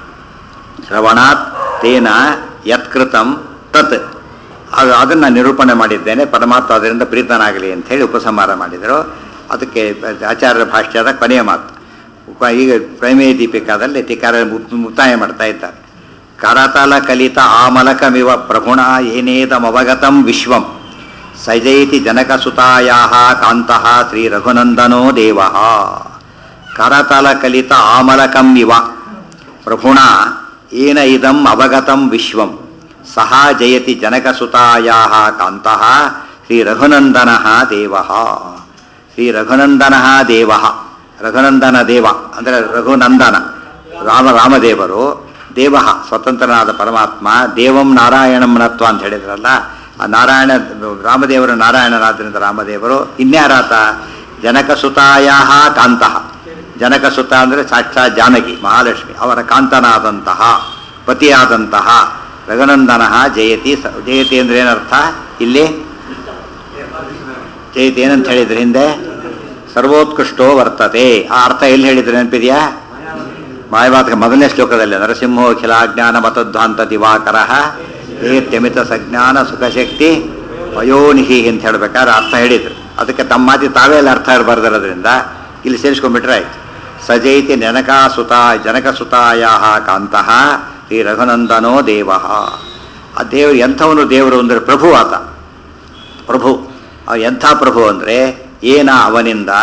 Speaker 1: ಶ್ರವಣಾತ್ ತೇನ ಯತ್ಕೃತಂ ತತ್ ಅದು ಅದನ್ನು ನಿರೂಪಣೆ ಮಾಡಿದ್ದೇನೆ ಪರಮಾತ್ಮ ಅದರಿಂದ ಪ್ರೀತನಾಗಲಿ ಅಂತ ಹೇಳಿ ಉಪಸಂಹಾರ ಮಾಡಿದರು ಅದಕ್ಕೆ ಆಚಾರ್ಯ ಭಾಷ್ಯದ ಕೊನೆಯ ಮಾತು ಉಪ- ಈಗ ಪ್ರಮೇಯ ದೀಪಿಕಾದಲ್ಲಿ ತಿಕಾರ ಮುಕ್ತಾಯ ಮಾಡ್ತಾ ಇದ್ದಾರೆ ಕರತಲ ಕಲಿತ ಆಮಲಕಮಿವ ಪ್ರಭುಣ ಏನೇದಮವಗತಂ ವಿಶ್ವಂ ಸಜೈತಿ ಜನಕಸುತಾಯಾ ಕಾಂತಃ ಶ್ರೀ ರಘುನಂದನೋ ದೇವ ಕರತಲ ಕಲಿತ ಆಮಲಕಂ ಇವ ಪ್ರಭುಣ ಏನ ಇದಂ ಅವಗತಂ ವಿಶ್ವಂ ಸಹ ಜಯತಿ ಜನಕಸುತಾಯಾ ಕಾಂತಃ ಶ್ರೀ ರಘುನಂದನ ದೇವ ಶ್ರೀ ರಘುನಂದನ ದೇವ ರಘುನಂದನ ದೇವ ಅಂದರೆ ರಘುನಂದನ ರಾಮ ರಾಮದೇವರು ದೇವ ಸ್ವತಂತ್ರನಾದ ಪರಮಾತ್ಮ ದೇವಂ ನಾರಾಯಣಂ ನತ್ವ ಅಂತ ಹೇಳಿದ್ರಲ್ಲ ಆ ನಾರಾಯಣ ರಾಮದೇವರು ನಾರಾಯಣನಾದ್ರಿಂದ ರಾಮದೇವರು ಇನ್ಯಾರಾತ ಜನಕಸುತಾಯ ಕಾಂತಃ ಜನಕಸುತ ಅಂದರೆ ಸಾಕ್ಷಾತ್ ಜಾನಕಿ ಮಹಾಲಕ್ಷ್ಮಿ ಅವರ ಕಾಂತನಾದಂತಹ ಪತಿಯಾದಂತಹ ರಘುನಂದನ ಜಯತಿ ಸ- ಜಯತಿ ಅಂದ್ರೆ ಏನರ್ಥ ಇಲ್ಲಿ ಜಯತಿ ಏನಂತ ಹೇಳಿದ್ರೆ ಹಿಂದೆ ಸರ್ವೋತ್ಕೃಷ್ಟೋ ವರ್ತತೆ ಆ ಅರ್ಥ ಎಲ್ಲಿ ಹೇಳಿದ್ರೆ ನೆನಪಿದೆಯಾ ಮಾಯವಾದ ಮೊದಲನೇ ಶ್ಲೋಕದಲ್ಲಿ ನರಸಿಂಹೋ ಅಖಿಲಾಜ್ಞಾನ ಮತಧ್ವಾಂತ ದಿವಾಕರ ಏತ್ಯಮಿತ ಸಜ್ಞಾನ ಸುಖಶಕ್ತಿ ವಯೋನಿಹಿ ಅಂತ ಹೇಳ್ಬೇಕಾದ್ರೆ ಅರ್ಥ ಹೇಳಿದ್ರು ಅದಕ್ಕೆ ತಮ್ಮ ಮಾತಿ ತಾವೇ ಎಲ್ಲ ಅರ್ಥ ಬರ್ದಿರೋದ್ರಿಂದ ಇಲ್ಲಿ ಸೇರಿಸ್ಕೊಂಡ್ಬಿಟ್ರೆ ಆಯ್ತು ಸಜೈತಿ ಜನಕಾಸುತ ಜನಕಸುತಾಯ ಕಾಂತಃ ಶ್ರೀ ರಘುನಂದನೋ ದೇವ ಆ ದೇವರು ಎಂಥವನು ದೇವರು ಅಂದರೆ ಪ್ರಭು ಆತ ಪ್ರಭು ಅವ ಎಂಥ ಪ್ರಭು ಅಂದರೆ ಏನ ಅವನಿಂದ